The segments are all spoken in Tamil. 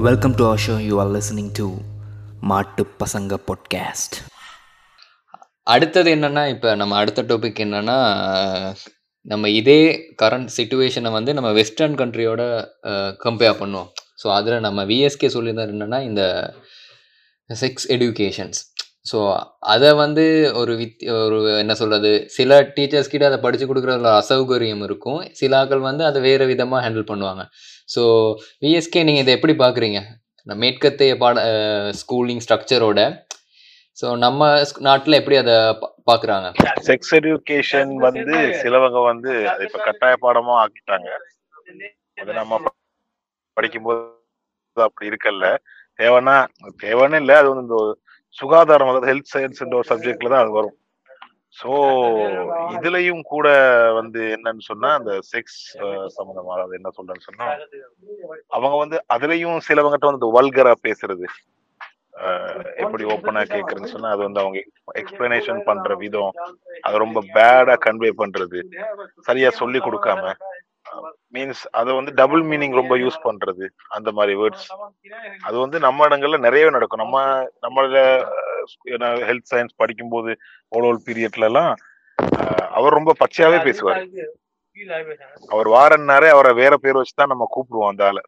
Welcome to our show. You are listening to மாட்டு பசங்க பாட்காஸ்ட் அடுத்தது என்னன்னா இப்போ நம்ம அடுத்த டாபிக் என்னன்னா நம்ம இதே கரண்ட் சுச்சுவேஷனை வந்து நம்ம வெஸ்டர்ன் கண்ட்ரியோட கம்பேர் பண்ணுவோம் ஸோ அதில் நம்ம விஎஸ்கே சொல்லியிருந்தார் என்னன்னா இந்த செக்ஸ் எடுகேஷன்ஸ் ஸோ அதை வந்து ஒரு வித் ஒரு என்ன சொல்கிறது சில டீச்சர்ஸ் கிட்ட அதை படித்து கொடுக்குறதுல அசௌகரியம் இருக்கும் சில ஆட்கள் வந்து அதை வேறு விதமாக ஹேண்டில் பண்ணுவாங்க ஸோ விஎஸ்கே நீங்கள் இதை எப்படி பார்க்குறீங்க மேற்கத்தைய பாட ஸ்கூலிங் ஸ்ட்ரக்சரோட ஸோ நம்ம நாட்டில் எப்படி அதை பார்க்குறாங்க செக்ஸ் எஜுகேஷன் வந்து சிலவங்க வந்து அது இப்ப கட்டாய பாடமா ஆக்கிட்டாங்க அது நம்ம படிக்கும்போது அப்படி இருக்கல்ல தேவைன்னா தேவைன்னு இல்லை அது வந்து இந்த சுகாதாரம் அதாவது ஹெல்த் சயின்ஸ் ஒரு சப்ஜெக்ட்ல தான் அது வரும் ஸோ இதுலயும் கூட வந்து என்னன்னு சொன்னா அந்த செக்ஸ் சம்பந்தமா அதாவது என்ன சொல்றேன்னு சொன்னா அவங்க வந்து அதுலயும் சிலவங்கிட்ட வந்து வல்கரா பேசுறது எப்படி ஓப்பனா கேக்குறேன்னு சொன்னா அது வந்து அவங்க எக்ஸ்பிளனேஷன் பண்ற விதம் அது ரொம்ப பேடா கன்வே பண்றது சரியா சொல்லி கொடுக்காம மீன்ஸ் அதை வந்து டபுள் மீனிங் ரொம்ப யூஸ் பண்றது அந்த மாதிரி வேர்ட்ஸ் அது வந்து நம்ம இடங்கள்ல நிறையவே நடக்கும் நம்ம நம்மள ஹெல்த் சயின்ஸ் படிக்கும்போது ஓலோல் பீரியட்ல எல்லாம் அவர் ரொம்ப பச்சையாவே பேசுவார் அவர் வாரன்னாரே அவரை வேற பேர் வச்சுதான் நம்ம கூப்பிடுவோம் அந்த ஆளை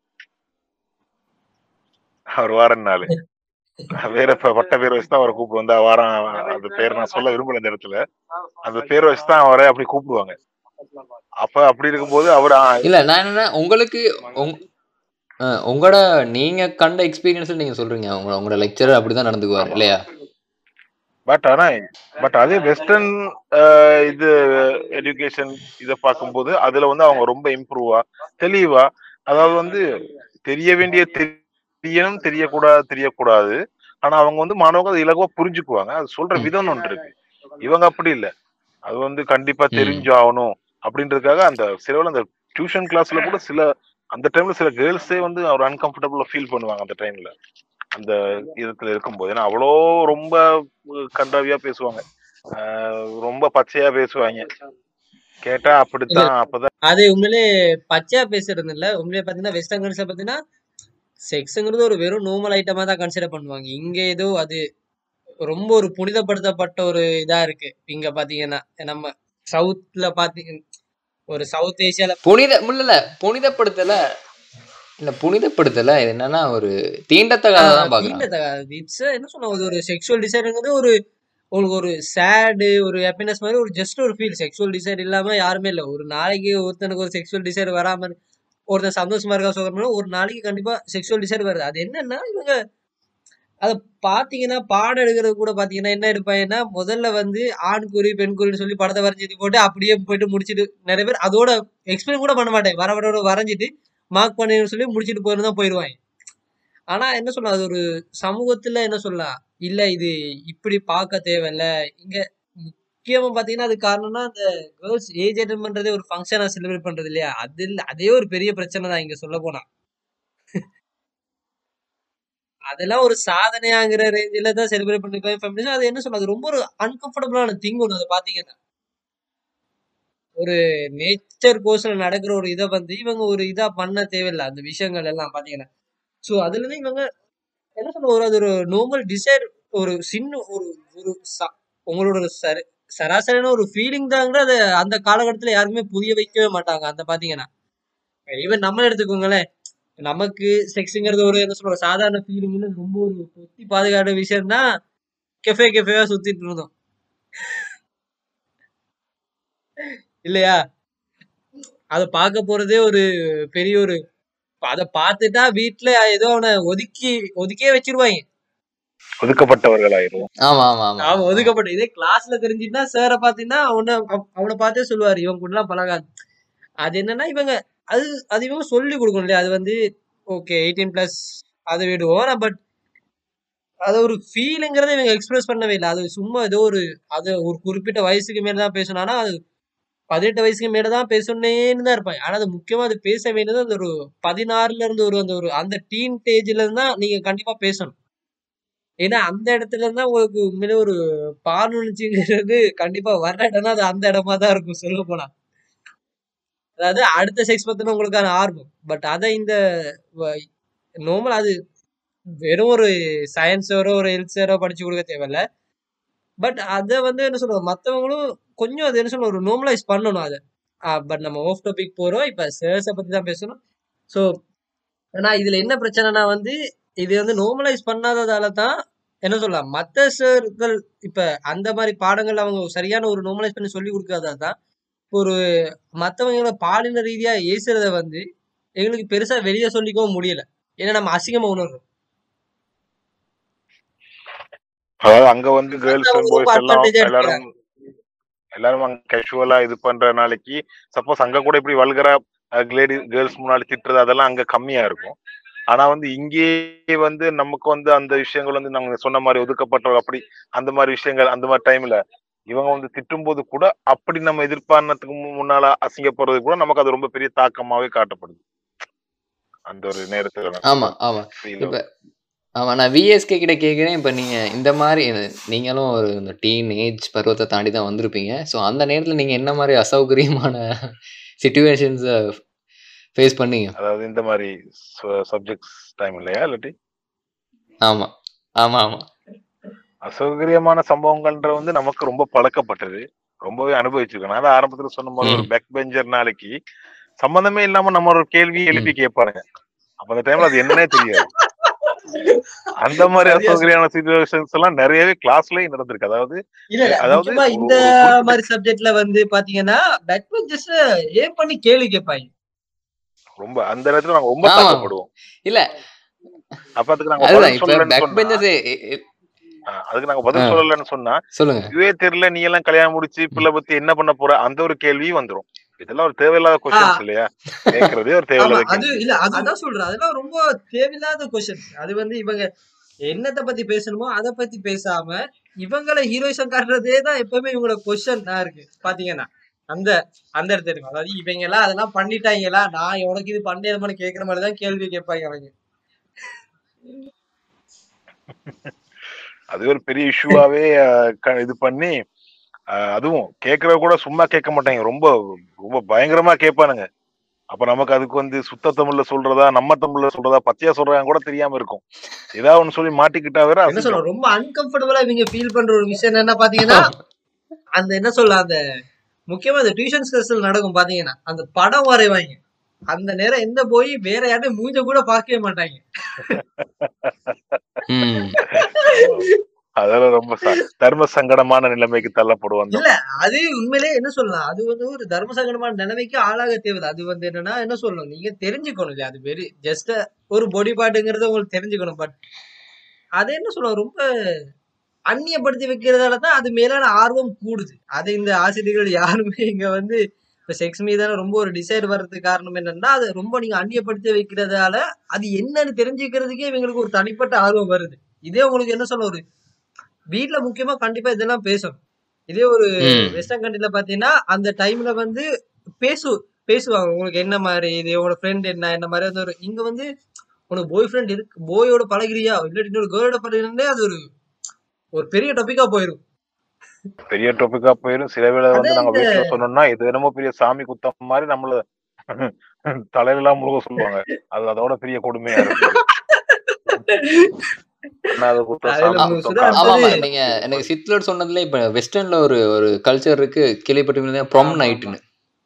அவர் வாரன்னாலே வேற பட்ட பேர் வச்சுதான் அவரை கூப்பிடுவோம் அந்த வாரம் அந்த பேர் நான் சொல்ல விரும்பல இந்த இடத்துல அந்த பேர் வச்சுதான் அவரை அப்படி கூப்பிடுவாங்க அப்ப அப்படி இருக்கும்போது அவர் இல்ல நான் என்னன்னா உங்களுக்கு உங்களோட நீங்க கண்ட எக்ஸ்பீரியன்ஸ் நீங்க சொல்றீங்க உங்க உங்களோட லெக்சரர் அப்படிதான் நடந்துக்குவார் இல்லையா பட் ஆனா பட் அதே வெஸ்டர்ன் இது எஜுகேஷன் இதை பார்க்கும்போது அதுல வந்து அவங்க ரொம்ப இம்ப்ரூவா தெளிவா அதாவது வந்து தெரிய வேண்டிய தெரியணும் தெரியக்கூடாது தெரியக்கூடாது ஆனா அவங்க வந்து மாணவங்க அதை இலகுவா புரிஞ்சுக்குவாங்க அது சொல்ற விதம் ஒன்று இருக்கு இவங்க அப்படி இல்லை அது வந்து கண்டிப்பா தெரிஞ்சாகணும் அப்படின்றதுக்காக அந்த சிலவில் அந்த டியூஷன் கிளாஸ்ல கூட சில அந்த டைம்ல சில கேர்ள்ஸே வந்து அவர் அன்கம்ஃபர்டபுளா ஃபீல் பண்ணுவாங்க அந்த டைம்ல அந்த இதுல இருக்கும்போது ஏன்னா அவ்வளோ ரொம்ப கண்டாவியா பேசுவாங்க ரொம்ப பச்சையா பேசுவாங்க கேட்டா அப்படித்தான் அப்பதான் அது உண்மையிலே பச்சையா பேசுறது இல்ல உண்மையிலே பாத்தீங்கன்னா வெஸ்டர்ன் கண்ட்ரிஸ்ல பாத்தீங்கன்னா செக்ஸ்ங்கிறது ஒரு வெறும் நார்மல் ஐட்டமா தான் கன்சிடர் பண்ணுவாங்க இங்க ஏதோ அது ரொம்ப ஒரு புனிதப்படுத்தப்பட்ட ஒரு இதா இருக்கு இங்க பாத்தீங்கன்னா நம்ம சவுத்ல பாத்தீங்க ஒரு சவுத் ஏசியால புனித இல்ல புனிதப்படுத்தல இல்ல புனிதப்படுத்தல இது என்னன்னா ஒரு தீண்டத்தகாதான் தீண்டத்தகாது இட்ஸ் என்ன சொன்ன ஒரு செக்ஷுவல் டிசைருங்கிறது ஒரு உங்களுக்கு ஒரு சேடு ஒரு ஹாப்பினஸ் மாதிரி ஒரு ஜஸ்ட் ஒரு ஃபீல் செக்ஷுவல் டிசைர் இல்லாம யாருமே இல்லை ஒரு நாளைக்கு ஒருத்தனுக்கு ஒரு செக்ஷுவல் டிசைர் வராம ஒருத்தன் சந்தோஷமா இருக்கா சொல்றோம்னா ஒரு நாளைக்கு கண்டிப்பா செக்ஷுவல் டிசைர் வருது அது என்னன்னா இவங்க அதை பாத்தீங்கன்னா பாடம் எடுக்கிறது கூட பாத்தீங்கன்னா என்ன எடுப்பாங்கன்னா முதல்ல வந்து ஆண் குறி பெண் குறின்னு சொல்லி படத்தை வரைஞ்சிட்டு போட்டு அப்படியே போயிட்டு முடிச்சுட்டு நிறைய பேர் அதோட எக்ஸ்பிளைன் கூட பண்ண மாட்டேன் வர வர வரைஞ்சிட்டு மார்க் பண்ணி சொல்லி முடிச்சுட்டு போயிருந்து தான் போயிடுவாங்க ஆனா என்ன சொல்லலாம் அது ஒரு சமூகத்துல என்ன சொல்லலாம் இல்ல இது இப்படி பார்க்க தேவையில்ல இங்க முக்கியமா பாத்தீங்கன்னா அது காரணம்னா அந்த கேர்ள்ஸ் ஏஜ் அட்டன் பண்றதே ஒரு ஃபங்க்ஷனா செலிப்ரேட் பண்றது இல்லையா அது இல்ல அதே ஒரு பெரிய பிரச்சனை தான் இங்க சொல்ல போனா அதெல்லாம் ஒரு சாதனையாங்கிற ரேஞ்சில தான் செலிப்ரேட் பண்ணிருக்காங்க ஃபெமினிசம் அது என்ன சொல்றது ரொம்ப ஒரு அன்கம்ஃபர்டபுளான திங் ஒன்று அதை பாத்தீங்கன்னா ஒரு நேச்சர் கோர்ஸ்ல நடக்கிற ஒரு இதை வந்து இவங்க ஒரு இதா பண்ண தேவையில்லை அந்த விஷயங்கள் எல்லாம் பாத்தீங்கன்னா ஸோ அதுல இருந்து இவங்க என்ன சொல்ற ஒரு அது ஒரு நார்மல் டிசைர் ஒரு சின்ன ஒரு ஒரு உங்களோட சரி சராசரியான ஒரு ஃபீலிங் தாங்கிற அதை அந்த காலகட்டத்துல யாருமே புரிய வைக்கவே மாட்டாங்க அந்த பாத்தீங்கன்னா ஈவன் நம்ம எடுத்துக்கோங்களேன் நமக்கு செக்ஸுங்கிறது ஒரு என்ன சொல்ற சாதாரண ஃபீலிங்னு ரொம்ப ஒரு பொத்தி பாதுகாத்த விஷயம் தான் கெஃபே கெஃபேவா சுத்திட்டு இருந்தோம் இல்லையா அத பார்க்க போறதே ஒரு பெரிய ஒரு அத பார்த்துட்டா வீட்டுல ஏதோ அவனை ஒதுக்கி ஒதுக்கியே வச்சிருவாங்க ஒதுக்கப்பட்டவர்களாயிரும் ஆமா ஆமா ஆமா அவன் ஒதுக்கப்பட்ட இதே கிளாஸ்ல தெரிஞ்சுட்டா சார பாத்தீங்கன்னா அவனை அவனை பார்த்தே சொல்லுவாரு இவன் கூட எல்லாம் பழகாது அது என்னன்னா இவங்க அது அது இவங்க சொல்லி கொடுக்கணும் இல்லையா அது வந்து ஓகே எயிட்டீன் பிளஸ் அதை விடுவோம் பட் அது ஒரு ஃபீலுங்கிறத இவங்க எக்ஸ்பிரஸ் பண்ணவே இல்லை அது சும்மா ஏதோ ஒரு அது ஒரு குறிப்பிட்ட வயசுக்கு மேல தான் பேசணும் ஆனா அது பதினெட்டு வயசுக்கு மேல தான் பேசணும்னு தான் இருப்பாங்க ஆனா அது முக்கியமா அது பேச வேண்டியது அந்த ஒரு பதினாறுல இருந்து ஒரு அந்த ஒரு அந்த டீன் ஸ்டேஜ்ல இருந்தா நீங்க கண்டிப்பா பேசணும் ஏன்னா அந்த இடத்துல இருந்தா உங்களுக்கு உண்மையிலே ஒரு பாலுணர்ச்சிங்கிறது கண்டிப்பா வர்ற இடம்னா அது அந்த இடமா தான் இருக்கும் சொல்ல போனா அதாவது அடுத்த செக்ஸ் பத்தின உங்களுக்கான ஆர்வம் பட் அதை இந்த நார்மல் அது வெறும் ஒரு சயின்ஸோரோ ஒரு ஹெல்த்ஸரோ படிச்சு கொடுக்க தேவையில்ல பட் அதை வந்து என்ன சொல்றது மற்றவங்களும் கொஞ்சம் அது என்ன சொல்ல ஒரு நார்மலைஸ் பண்ணணும் அதை பட் நம்ம ஆஃப் டாபிக் போறோம் இப்ப சேர்ஸை பத்தி தான் பேசணும் ஸோ ஆனா இதுல என்ன பிரச்சனைனா வந்து இது வந்து நார்மலைஸ் பண்ணாததால தான் என்ன சொல்லலாம் மற்ற சார்கள் இப்ப அந்த மாதிரி பாடங்கள் அவங்க சரியான ஒரு நார்மலைஸ் பண்ணி சொல்லி கொடுக்காததான் தான் இப்போ ஒரு மற்றவங்கள பாலின ரீதியா ஏசுறத வந்து எங்களுக்கு பெருசா வெளியே சொல்லிக்கவும் முடியல ஏன்னா நம்ம அசிங்கமா உணர்றோம் அதாவது அங்க வந்து கேர்ள்ஸ் அவங்க பாய்ஸ் ரொம்ப எல்லாம் advantage ஆ எல்லாரும் எல்லாரும் அங்க கேஷுவலா இது பண்ற நாளைக்கு சப்போஸ் அங்க கூட இப்படி வல்கரா லேடி கேர்ள்ஸ் முன்னாடி திட்டுறது அதெல்லாம் அங்க கம்மியா இருக்கும் ஆனா வந்து இங்கே வந்து நமக்கு வந்து அந்த விஷயங்கள் வந்து நாங்க சொன்ன மாதிரி ஒதுக்கப்பட்டவங்க அப்படி அந்த மாதிரி விஷயங்கள் அந்த மாதிரி டைம்ல இவங்க வந்து திட்டும் போது கூட அப்படி நம்ம எதிர்பார்னதுக்கு மு- முன்னால அசிங்கப்படுறது கூட நமக்கு அது ரொம்ப பெரிய தாக்கமாவே காட்டப்படுது அந்த ஒரு நேரத்துல நான் ஆமா ஆமா feel இப்ப ஆமா நான் விஎஸ்கே கிட்ட கேட்குறேன் இப்போ நீங்க இந்த மாதிரி நீங்களும் ஒரு இந்த டீன் ஏஜ் பருவத்தை தாண்டி தான் வந்திருப்பீங்க ஸோ அந்த நேரத்துல நீங்க என்ன மாதிரி அசௌகரியமான சுச்சுவேஷன்ஸை ஃபேஸ் பண்ணீங்க அதாவது இந்த மாதிரி சப்ஜெக்ட்ஸ் டைம் இல்லையா இல்லாட்டி ஆமா ஆமா ஆமா அசௌகரியமான சம்பவங்கள்ன்ற வந்து நமக்கு ரொம்ப பழக்கப்பட்டது ரொம்பவே அனுபவிச்சிருக்கோம் நான் தான் ஆரம்பத்துல சொன்ன மாதிரி ஒரு ம். பேக் பெஞ்சர் நாளைக்கு சம்பந்தமே இல்லாம நம்ம ஒரு கேள்வி எழுப்பி கேட்பாருங்க அப்ப அந்த டைம்ல அது என்னன்னே தெரியாது அந்த மாதிரி சரியா அசௌகரியமான சுச்சுவேஷன்ஸ் எல்லாம் நிறையவே கிளாஸ்லயே நடந்திருக்கு அதாவது இல்ல இல்ல அதாவது முக்கியமா ஒரு- இந்த ஒரு குறிப்பிட்ட- மாதிரி சப்ஜெக்ட்ல வந்து பாத்தீங்கன்னா பேக் பெஞ்சஸ் ஏன் பண்ணி கேள்வி கேட்பாங்க ரொம்ப அந்த நேரத்துல நாங்க ரொம்ப ஆமா. தாக்கப்படுவோம் இல்ல அப்ப அதுக்கு நாங்க அதுதான் பதில் இப்ப சொல்லலன்னு பேக் சொன்னா பெஞ்சஸ் ஆ, அதுக்கு நாங்க பதில் ஆ. சொல்லலன்னு சொன்னா சொல்லுங்க இதுவே தெரியல நீ எல்லாம் கல்யாணம் முடிச்சு பிள்ளை பத்தி என்ன பண்ண போற அந்த ஒரு கேள்வியும் வந்துரும் இதெல்லாம் ஒரு தேவையில்லாத கொஸ்டின்ஸ் இல்லையா கேக்குறதே ஒரு ஆமா தேவையில்லாத அது கேள்வி இல்ல அது அதான் சொல்றேன் அதெல்லாம் ரொம்ப தேவையில்லாத கொஸ்டின் அது வந்து இவங்க என்னத்தை பத்தி பேசணுமோ அதை பத்தி பேசாம இவங்கள ஹீரோயிசம் காட்டுறதே தான் எப்பவுமே இவங்களோட கொஸ்டின் தான் இருக்கு பாத்தீங்கன்னா அந்த அந்த இடத்துல இருக்கும் அதாவது இவங்க எல்லாம் அதெல்லாம் பண்ணிட்டாங்களா நான் உனக்கு இது பண்ணேன் கேக்குற மாதிரி தான் கேள்வி கேட்பாங்க அவங்க அது ஒரு பெரிய இஷ்யூவாவே இது பண்ணி அஹ், அதுவும் கேக்குறத கூட சும்மா கேட்க மாட்டாங்க ரொம்ப ரொம்ப பயங்கரமா கேட்பானுங்க அப்ப நமக்கு அதுக்கு வந்து சுத்த தமிழ்ல சொல்றதா நம்ம தமிழ்ல சொல்றதா பச்சையா சொல்றாங்க கூட தெரியாம இருக்கும் ஏதாவது ஒண்ணு சொல்லி மாட்டிக்கிட்டா வேற என்ன அசிங்கம். சொல்றோம் ரொம்ப அன்கம்ஃபர்டபுளா இவங்க ஃபீல் பண்ற ஒரு விஷயம் என்ன பாத்தீங்கன்னா அந்த என்ன சொல்ல அந்த முக்கியமா இந்த டியூஷன் கிளாஸ்ல நடக்கும் பாத்தீங்கன்னா அந்த படம் வரைவாங்க அந்த நேரம் எந்த போய் வேற யார்ட்டையும் மூஞ்ச கூட பார்க்கவே மாட்டாங்க ம் அதெல்லாம் ரொம்ப ச- தர்ம சங்கடமான நிலைமைக்கு தள்ளப்படுவாங்க இல்ல அது உண்மையிலே என்ன சொல்லலாம் அது வந்து ஒரு தர்ம சங்கடமான நிலைமைக்கு ஆளாக தேவையில்லை அது வந்து என்னன்னா என்ன சொல்லணும் நீங்க தெரிஞ்சுக்கணும் இல்லையா அது வெரி ஜஸ்ட் ஒரு பாடி பார்ட்டுங்கிறத உங்களுக்கு தெரிஞ்சுக்கணும் பட் அது என்ன சொல்லுவோம் ரொம்ப அந்நியப்படுத்தி வைக்கிறதால தான் அது மேலான ஆர்வம் கூடுது அது இந்த ஆசிரியர்கள் யாருமே இங்க வந்து இப்ப செக்ஸ் மீதான ரொம்ப ஒரு டிசைட் வர்றதுக்கு காரணம் என்னன்னா அது ரொம்ப நீங்க அந்நியப்படுத்தி வைக்கிறதால அது என்னன்னு தெரிஞ்சுக்கிறதுக்கே இவங்களுக்கு ஒரு தனிப்பட்ட ஆர்வம் வருது இதே உங்களுக்கு என்ன சொல்ல ஒரு வீட்ல முக்கியமா கண்டிப்பா இதெல்லாம் பேசணும் இதே ஒரு ம் வெஸ்டர்ன் கண்ட்ரில பாத்தீங்கன்னா அந்த டைம்ல வந்து பேசு பேசுவாங்க உங்களுக்கு என்ன மாதிரி இது உங்களோட ஃப்ரெண்ட் என்ன என்ன மாதிரி வந்து ஒரு இங்க வந்து உனக்கு பாய் ஃப்ரெண்ட் இருக்கு போயோட பழகுறியா இல்லாட்டி இன்னொரு கேர்ளோட பழகுறே அது ஒரு ஒரு பெரிய டாபிக்கா போயிடும் பெரிய டாபிக்கா போயிடும் சில வேளை வந்து அதான் நாங்க இந்த வீட்டுல சொன்னோம்னா இது என்னமோ பெரிய சாமி குத்தம் மாதிரி நம்மள தலையெல்லாம் முழுக சொல்லுவாங்க அது அதோட பெரிய கொடுமையா இருக்கு பண்ணாத குத்தம் தலையில சாமி முழுக குத்தம் சொல்ல ஆமா காசு ஆமா அடுத்தது நீங்க எனக்கு சித்லர் சொன்னதுல இப்ப வெஸ்டர்ன்ல ஒரு ஒரு கல்ச்சர் இருக்கு கேள்விப்பட்டிருந்தீங்க ப்ரொம் ஆமா ஆமா நைட்னு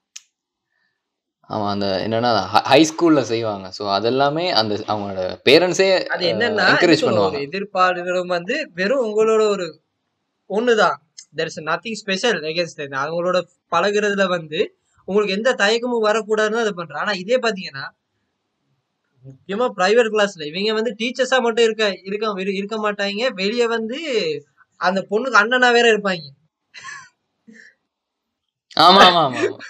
ஆமா அந்த என்னன்னா ஹை ஸ்கூல்ல செய்வாங்க ஸோ அதெல்லாமே அந்த அவங்களோட பேரண்ட்ஸே அது என்னன்னா என்ன என்கரேஜ் சொல்ல ஒரு பண்ணுவாங்க எதிர்ப்பாளர்களும் வந்து வெறும் உங்களோட ஒரு ஒண்ணுதான் there is nothing special against அவங்களோட பழகுறதுல வந்து உங்களுக்கு எந்த தயக்கமும் வரக்கூடாதுன்னு அதை பண்றேன் ஆனா இதே பாத்தீங்கன்னா முக்கியமா பிரைவேட் கிளாஸ்ல இவங்க வந்து டீச்சர்ஸா மட்டும் இருக்க இருக்க இரு- இருக்க மாட்டாங்க வெளியே வந்து அந்த பொண்ணுக்கு அண்ணனா வேற இருப்பாங்க ஆமா ஆமா ஆமா ஆமா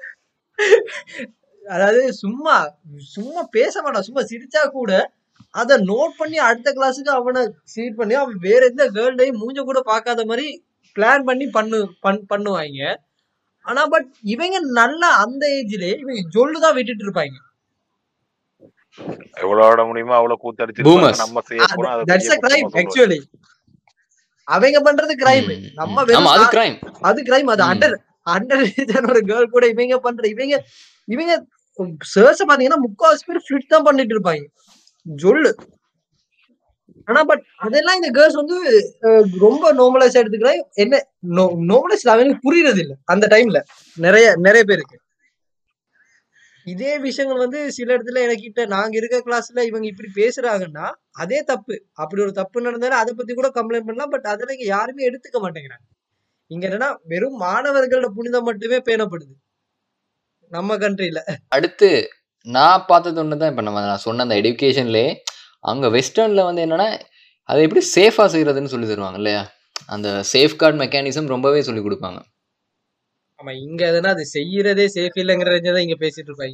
அதாவது சும்மா சும்மா பேச மாட்டான் சும்மா சிரிச்சா கூட அத நோட் பண்ணி அடுத்த கிளாஸுக்கு அவனை சீட் பண்ணி அவன் வேற எந்த கேர்ள்டையும் மூஞ்ச கூட பார்க்காத மாதிரி பிளான் பண்ணி பண்ணு பண் பண்ணுவாங்க ஆனா பட் இவங்க நல்லா அந்த ஏஜ்லயே இவங்க ஜொல்லுதான் விட்டுட்டு இருப்பாங்க எவ்வளவு ஆட முடியுமோ அவ்வளவு கூத்தடிச்சிருப்பாங்க பூமர்ஸ் நம்ம செய்ய போனா அதை தட்ஸ் பெரிய அ கிரைம் குத்தமா சொல்லுவாங்க ஆக்சுவலி அவங்க பண்றது கிரைம் ம், நம்ம ம். வெறும் ஆமா அது சா- கிரைம் அது கிரைம் அது ம் அண்டர் அண்டர் ஏஜானோட கேர்ள் கூட இவங்க பண்ற இவங்க இவங்க சர்ஸ் பாத்தீங்கன்னா முக்காவாசி பேர் ஃபிளிட் தான் பண்ணிட்டு இருப்பாங்க சொல்லு ஆனா பட் அதெல்லாம் இந்த கேர்ள்ஸ் வந்து அஹ், ரொம்ப நார்மலைஸ் எடுத்துக்கிறாங்க என்ன நார்மலைஸ் அவங்களுக்கு புரியறது இல்ல அந்த டைம்ல நிறைய நிறைய பேருக்கு இதே விஷயங்கள் வந்து சில இடத்துல எனக்கிட்ட நாங்க இருக்க கிளாஸ்ல இவங்க இப்படி பேசுறாங்கன்னா அதே தப்பு அப்படி ஒரு தப்பு நடந்தாலும் அதை பத்தி கூட கம்ப்ளைண்ட் பண்ணலாம் பட் அதெல்லாம் இங்க யாருமே எடுத்துக்க மாட்டேங்கிறாங்க இங்க என்னன்னா வெறும் மாணவர்களோட புனிதம் மட்டுமே பேணப்படுது நம்ம கண்ட்ரில அடுத்து நான் பார்த்தது ஒன்று தான் இப்போ நம்ம நான் சொன்ன அந்த எடுகேஷன்லே அங்கே வெஸ்டர்னில் வந்து என்னன்னா அதை எப்படி சேஃபாக செய்கிறதுன்னு சொல்லி தருவாங்க இல்லையா அந்த சேஃப்கார்ட் மெக்கானிசம் ரொம்பவே சொல்லி கொடுப்பாங்க ஆமா இங்க எதனா அது செய்யறதே சேஃப் இல்லைங்கிற ரேஞ்ச தான் இங்க பேசிட்டு இருப்பாங்க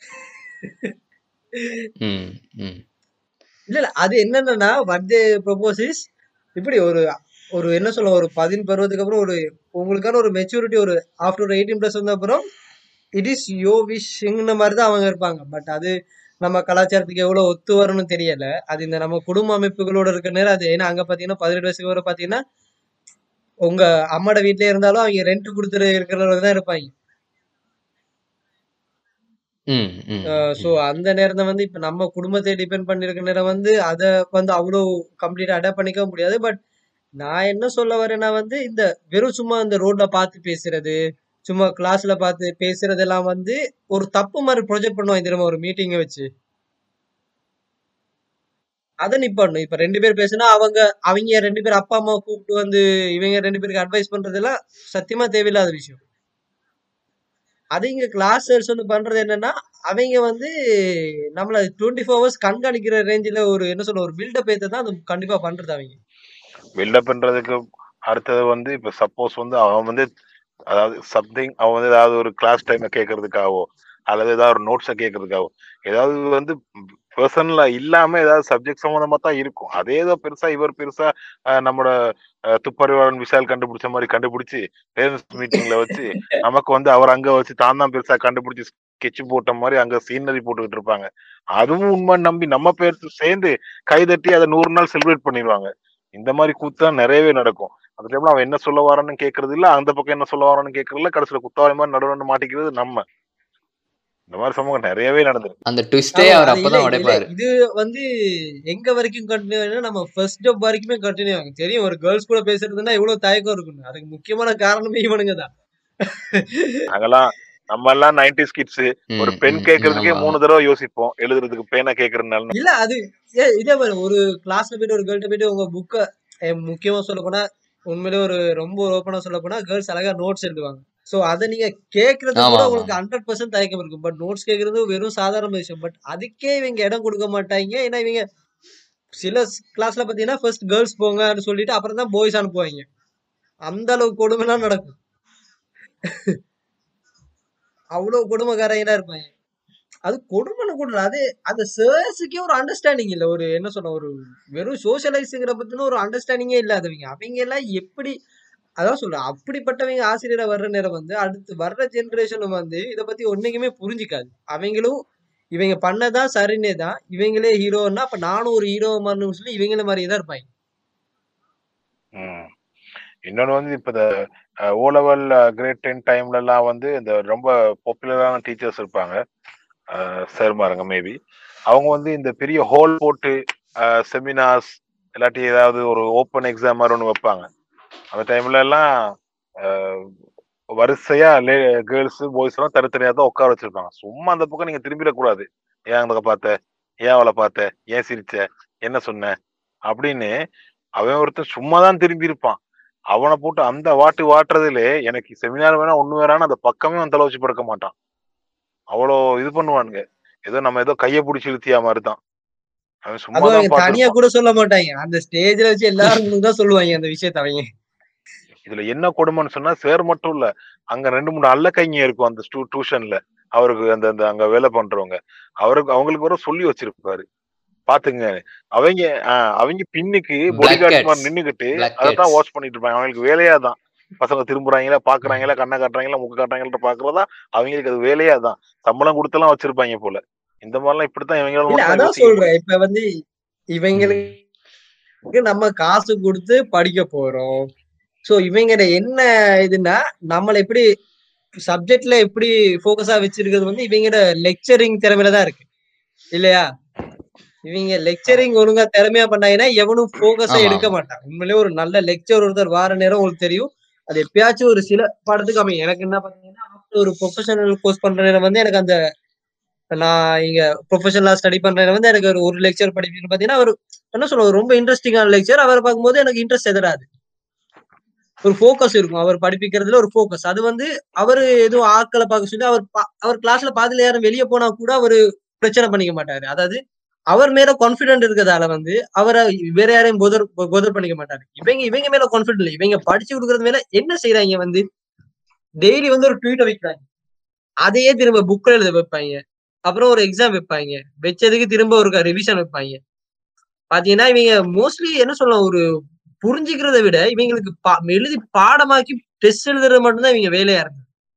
ம் ம் இல்ல இல்ல அது என்னன்னா what they propose is இப்படி ஒரு ஒரு என்ன சொல்ல ஒரு பதின் பருவத்துக்கு அப்புறம் ஒரு உங்களுக்கான ஒரு மெச்சூரிட்டி ஒரு ஆஃப்டர் ஒரு எயிட்டீன் பிளஸ் வந்த அப்புறம் இட் இஸ் யோ விஷிங்ன மாதிரி தான் அவங்க இருப்பாங்க பட் அது நம்ம கலாச்சாரத்துக்கு எவ்வளவு ஒத்து வரும்னு தெரியல அது இந்த நம்ம குடும்ப அமைப்புகளோட இருக்க நேரம் அது ஏன்னா அங்க பாத்தீங்கன்னா பதினெட்டு வயசுக்கு வரை பாத்தீங்கன்னா உங்க அம்மாட வீட்லயே இருந்தாலும் அவங்க ரெண்ட் கொடுத்துட்டு இருக்கிறவங்க தான் இருப்பாங்க ம் ம் ஸோ அந்த நேரத்தை வந்து இப்ப நம்ம குடும்பத்தை டிபெண்ட் பண்ணிருக்க நேரம் வந்து அதை வந்து அவ்வளோ கம்ப்ளீட்டா அடாப்ட் பண்ணிக்க முடியாது பட் நான் என்ன சொல்ல வரேன்னா வந்து இந்த வெறும் சும்மா இந்த ரோட்ல பார்த்து பேசுறது சும்மா கிளாஸ்ல பார்த்து பேசுறதெல்லாம் வந்து ஒரு தப்பு மாதிரி ப்ரொஜெக்ட் பண்ணுவாங்க திரும்ப ஒரு மீட்டிங்கை வச்சு அதை நிப்பாடணும் இப்ப ரெண்டு பேர் பேசுனா அவங்க அவங்க ரெண்டு பேர் அப்பா அம்மா கூப்பிட்டு வந்து இவங்க ரெண்டு பேருக்கு அட்வைஸ் பண்றதெல்லாம் சத்தியமா தேவையில்லாத விஷயம் அது இங்க கிளாஸர்ஸ் வந்து பண்றது என்னன்னா அவங்க வந்து நம்மள டுவெண்ட்டி ஃபோர் ஹவர்ஸ் கண்காணிக்கிற ரேஞ்சில் ஒரு என்ன சொல்ல ஒரு பில்டப் ஏத்த தான் அது கண்டிப்பா பண்றது அவங்க பில்டப் பண்றதுக்கு அடுத்தது வந்து இப்ப சப்போஸ் வந்து அவன் வந்து அதாவது சம்திங் அவன் வந்து ஏதாவது ஒரு கிளாஸ் டைமை கேட்கறதுக்காகவோ அல்லது ஏதாவது ஒரு நோட்ஸை கேட்கறதுக்காகவோ ஏதாவது வந்து பர்சனலா இல்லாம ஏதாவது சப்ஜெக்ட் சம்மந்தமா தான் இருக்கும் அதே ஏதோ பெருசா இவர் பெருசா அஹ், நம்மளோட அஹ், துப்பறிவாளன் விஷால் கண்டுபிடிச்ச மாதிரி கண்டுபிடிச்சு பேரண்ட்ஸ் மீட்டிங்ல வச்சு நமக்கு வந்து அவர் அங்க வச்சு தான் தான் பெருசா கண்டுபிடிச்சு ஸ்கெட்ச் போட்ட மாதிரி அங்க சீனரி போட்டுக்கிட்டு இருப்பாங்க அதுவும் உண்மை நம்பி நம்ம பேர் சேர்ந்து கைதட்டி அதை நூறு நாள் செலிப்ரேட் பண்ணிடுவாங்க இந்த மாதிரி கூத்தான் நிறையவே நடக்கும் அந்த டைம்ல அவன் என்ன சொல்ல வரான்னு கேக்குறது இல்ல அந்த பக்கம் என்ன சொல்ல வரான்னு கேக்குறது இல்ல கடைசியில குத்தாவை மாதிரி நடுவில் மாட்டிக்கிறது நம்ம இந்த மாதிரி சமூகம் நிறையவே நடந்திருக்கு அந்த ட்விஸ்டே ஆமா அவர் அது இல்ல அப்பதான் இல்ல உடைப்பாரு இது வந்து எங்க வரைக்கும் கண்டினியூ நம்ம ஃபர்ஸ்ட் ஜாப் வரைக்குமே கண்டினியூ ஆகும் தெரியும் ஒரு கேர்ள்ஸ் கூட பேசுறதுன்னா எவ்வளவு தயக்கம் இருக்குன்னு அதுக்கு முக்கியமான காரணமே இவனுங்க தான் நாங்கெல்லாம் நம்ம எல்லாம் நைன்டி கிட்ஸ் ஒரு ம் பெண் ம் ம் கேட்கறதுக்கே ஆமா மூணு ஆமா தடவை யோசிப்போம் எழுதுறதுக்கு பேனா கேட்கறதுனால இல்ல அது ஏ இதே மாதிரி ஒரு கிளாஸ்ல போயிட்டு ஒரு கேர்ள்ட்ட போயிட்டு உங்க புக்கை முக்கியமா சொல்ல போனா உண்மையிலே ஒரு ரொம்ப ஓப்பனா சொல்ல போனா கேர்ள்ஸ் அழகா நோட்ஸ் எழுதுவாங்க சோ அதை நீங்க கேக்குறது ஆமா கூட ஆமா உங்களுக்கு ஆமா ஹண்ட்ரட் பர்சன்ட் தயக்கம் இருக்கும் பட் நோட்ஸ் கேக்குறது வெறும் சாதாரண விஷயம் பட் அதுக்கே இவங்க இடம் கொடுக்க மாட்டாங்க ஏன்னா இவங்க சில கிளாஸ்ல பாத்தீங்கன்னா ஃபர்ஸ்ட் கேர்ள்ஸ் போங்கன்னு சொல்லிட்டு அப்புறம் தான் பாய்ஸ் அனுப்புவாங்க அந்த அளவுக்கு கொடுமைலாம் நடக்கும் அவ்வளவு கொடுமைக்காரங்களா இருப்பாங்க அது கொடுமைன்னு கூட இல்ல. அது அந்த சர்ஸுக்கே ஒரு அண்டர்ஸ்டாண்டிங் இல்ல ஒரு என்ன சொல்ல ஒரு வெறும் சோசியலைஸுங்கிற பத்தின ஒரு அண்டர்ஸ்டாண்டிங்கே இல்லாதவங்க அவங்க எல்லாம் எப்படி அதான் சொல்றேன் அப்படிப்பட்டவங்க ஆசிரியரா வர்ற நேரம் வந்து அடுத்து வர்ற ஜெனரேஷனும் வந்து இதை பத்தி ஒன்னைக்குமே புரிஞ்சுக்காது அவங்களும் இவங்க பண்ணதான் சரின்னே தான் இவங்களே ஹீரோன்னா அப்ப நானும் ஒரு ஹீரோ மாதிரி சொல்லி இவங்கள மாதிரியே தான் இருப்பாங்க ம். இன்னொன்னு வந்து இப்ப இந்த ஓ லெவல் கிரேட் டென் டைம்ல எல்லாம் வந்து இந்த ரொம்ப பாப்புலரான டீச்சர்ஸ் இருப்பாங்க சார்மாருங்க மேபி அவங்க வந்து இந்த பெரிய ஹோல் போட்டு செமினார்ஸ் இல்லாட்டி ஏதாவது ஒரு ஓப்பன் எக்ஸாம் மாதிரி ஒன்று வைப்பாங்க அந்த டைம்ல எல்லாம் அஹ், வரிசையா கேர்ள்ஸ் பாய்ஸ் எல்லாம் தனித்தனியா தான் உட்கார வச்சிருப்பாங்க சும்மா அந்த பக்கம் நீங்க திரும்பிடக்கூடாது ஏன் அந்த பார்த்த ஏன் அவளை பார்த்த ஏன் சிரிச்ச என்ன சொன்ன அப்படின்னு அவன் ஒருத்தன் சும்மா தான் திரும்பி இருப்பான் அவனை போட்டு அந்த வாட்டு வாட்டுறதுல எனக்கு செமினார் வேணா ஒண்ணு வேணான்னு அந்த பக்கமே அவன் தலை வச்சு படுக்க மாட்டான் அவ்வளோ இது பண்ணுவானுங்க ஏதோ நம்ம ஏதோ கைய பிடிச்சி இழுத்தியா மாதிரி தான் அவன் சும்மா அதுவும் தான் அவங்க தனியா பார்த்திருப்பான் கூட சொல்ல மாட்டாங்க அந்த ஸ்டேஜ்ல வச்சு எல்லாரும் தான் சொல்லுவாங்க அந்த விஷயத்த அவங்க இதுல என்ன கொடுமைன்னு சொன்னா சேர் மட்டும் இல்ல அங்க ரெண்டு மூணு அல்ல கைங்க இருக்கும் அந்த டியூஷன்ல அவருக்கு அந்த அந்த அங்க வேலை பண்றவங்க அவருக்கு அவங்களுக்கு வர சொல்லி வச்சிருப்பாரு பாத்துங்க அவங்க ஆஹ், அவங்க பின்னுக்கு பொடி Black கார்ட்ஸ் cats. மாதிரி நின்னுகிட்டு Black அதைத்தான் cats. வாட்ச் பண்ணிட்டு இருப்பாங்க அவங்களுக்கு வேலையா தான் பசங்க திரும்புறாங்களா பாக்குறாங்களா கண்ணை காட்டுறாங்களா முக்கு காட்டுறாங்களா பாக்குறதா அவங்களுக்கு அது வேலையா தான் சம்பளம் கொடுத்தெல்லாம் வச்சிருப்பாங்க போல இந்த மாதிரிலாம் இப்படித்தான் இவங்களால இல்ல மட்டும் தான் அதான் யோசிக்க முடியும் சொல்றேன் இப்ப வந்து இவங்களுக்கு ம். நம்ம காசு கொடுத்து படிக்க போறோம் சோ இவங்க என்ன இதுன்னா நம்மள எப்படி சப்ஜெக்ட்ல எப்படி போக்கஸா வச்சிருக்கிறது வந்து இவங்களோட லெக்சரிங் திறமையில தான் இருக்கு இல்லையா இவங்க லெக்சரிங் ஒழுங்கா திறமையா பண்ணாங்கன்னா எவனும் போக்கஸா ஆமா எடுக்க ஆமா மாட்டான் உண்மையிலேயே ஒரு நல்ல லெக்சர் ஒருத்தர் வார நேரம் உங்களுக்கு தெரியும் அது எப்பயாச்சும் ஒரு சில பாடத்துக்கு அமையும் எனக்கு என்ன பாத்தீங்கன்னா after ஒரு ப்ரொஃபஷனல் கோர்ஸ் பண்ற நேரம் வந்து எனக்கு அந்த நான் இங்க ப்ரொஃபஷனலா ஸ்டடி பண்ற நேரம் வந்து எனக்கு ஒரு ஒரு லெக்சர் படிக்கணும்னு பாத்தீங்கன்னா ஒரு என்ன சொல்ல ரொம்ப இன்ட்ரெஸ்டிங்கான லெக்சர் அவரை பார்க்கும்போது எனக்கு இன்ட்ரெஸ்ட் எதிராது ஒரு ஃபோக்கஸ் இருக்கும் அவர் படிப்பிக்கிறதுல ஒரு ஃபோக்கஸ் அது வந்து அவரு எதுவும் ஆட்களை பார்க்க சொல்லி அவர் பா- அவர் கிளாஸ்ல பாதியில யாரும் வெளியே போனா கூட அவரு பிரச்சனை பண்ணிக்க மாட்டாரு அதாவது அவர் மேல கான்பிடென்ட் இருக்கிறதால வந்து அவரை வேற யாரையும் போதர் போதர் பண்ணிக்க மாட்டாரு இவங்க இவங்க மேல கான்பிடென்ட் இல்லை இவங்க படிச்சு கொடுக்கறது மேல என்ன செய்றாங்க வந்து டெய்லி வந்து ஒரு ட்வீட்டை வைக்கிறாங்க அதையே திரும்ப புக்ல எழுத வைப்பாங்க அப்புறம் ஒரு எக்ஸாம் வைப்பாங்க வச்சதுக்கு திரும்ப ஒரு ரிவிஷன் வைப்பாங்க பாத்தீங்கன்னா இவங்க மோஸ்ட்லி என்ன சொல்லலாம் ஒரு புரிஞ்சுக்கிறத விட இவங்களுக்கு பா- எழுதி பாடமாக்கி டெஸ்ட் எழுதுறது மட்டும்தான் இவங்க வேலையா இருக்கு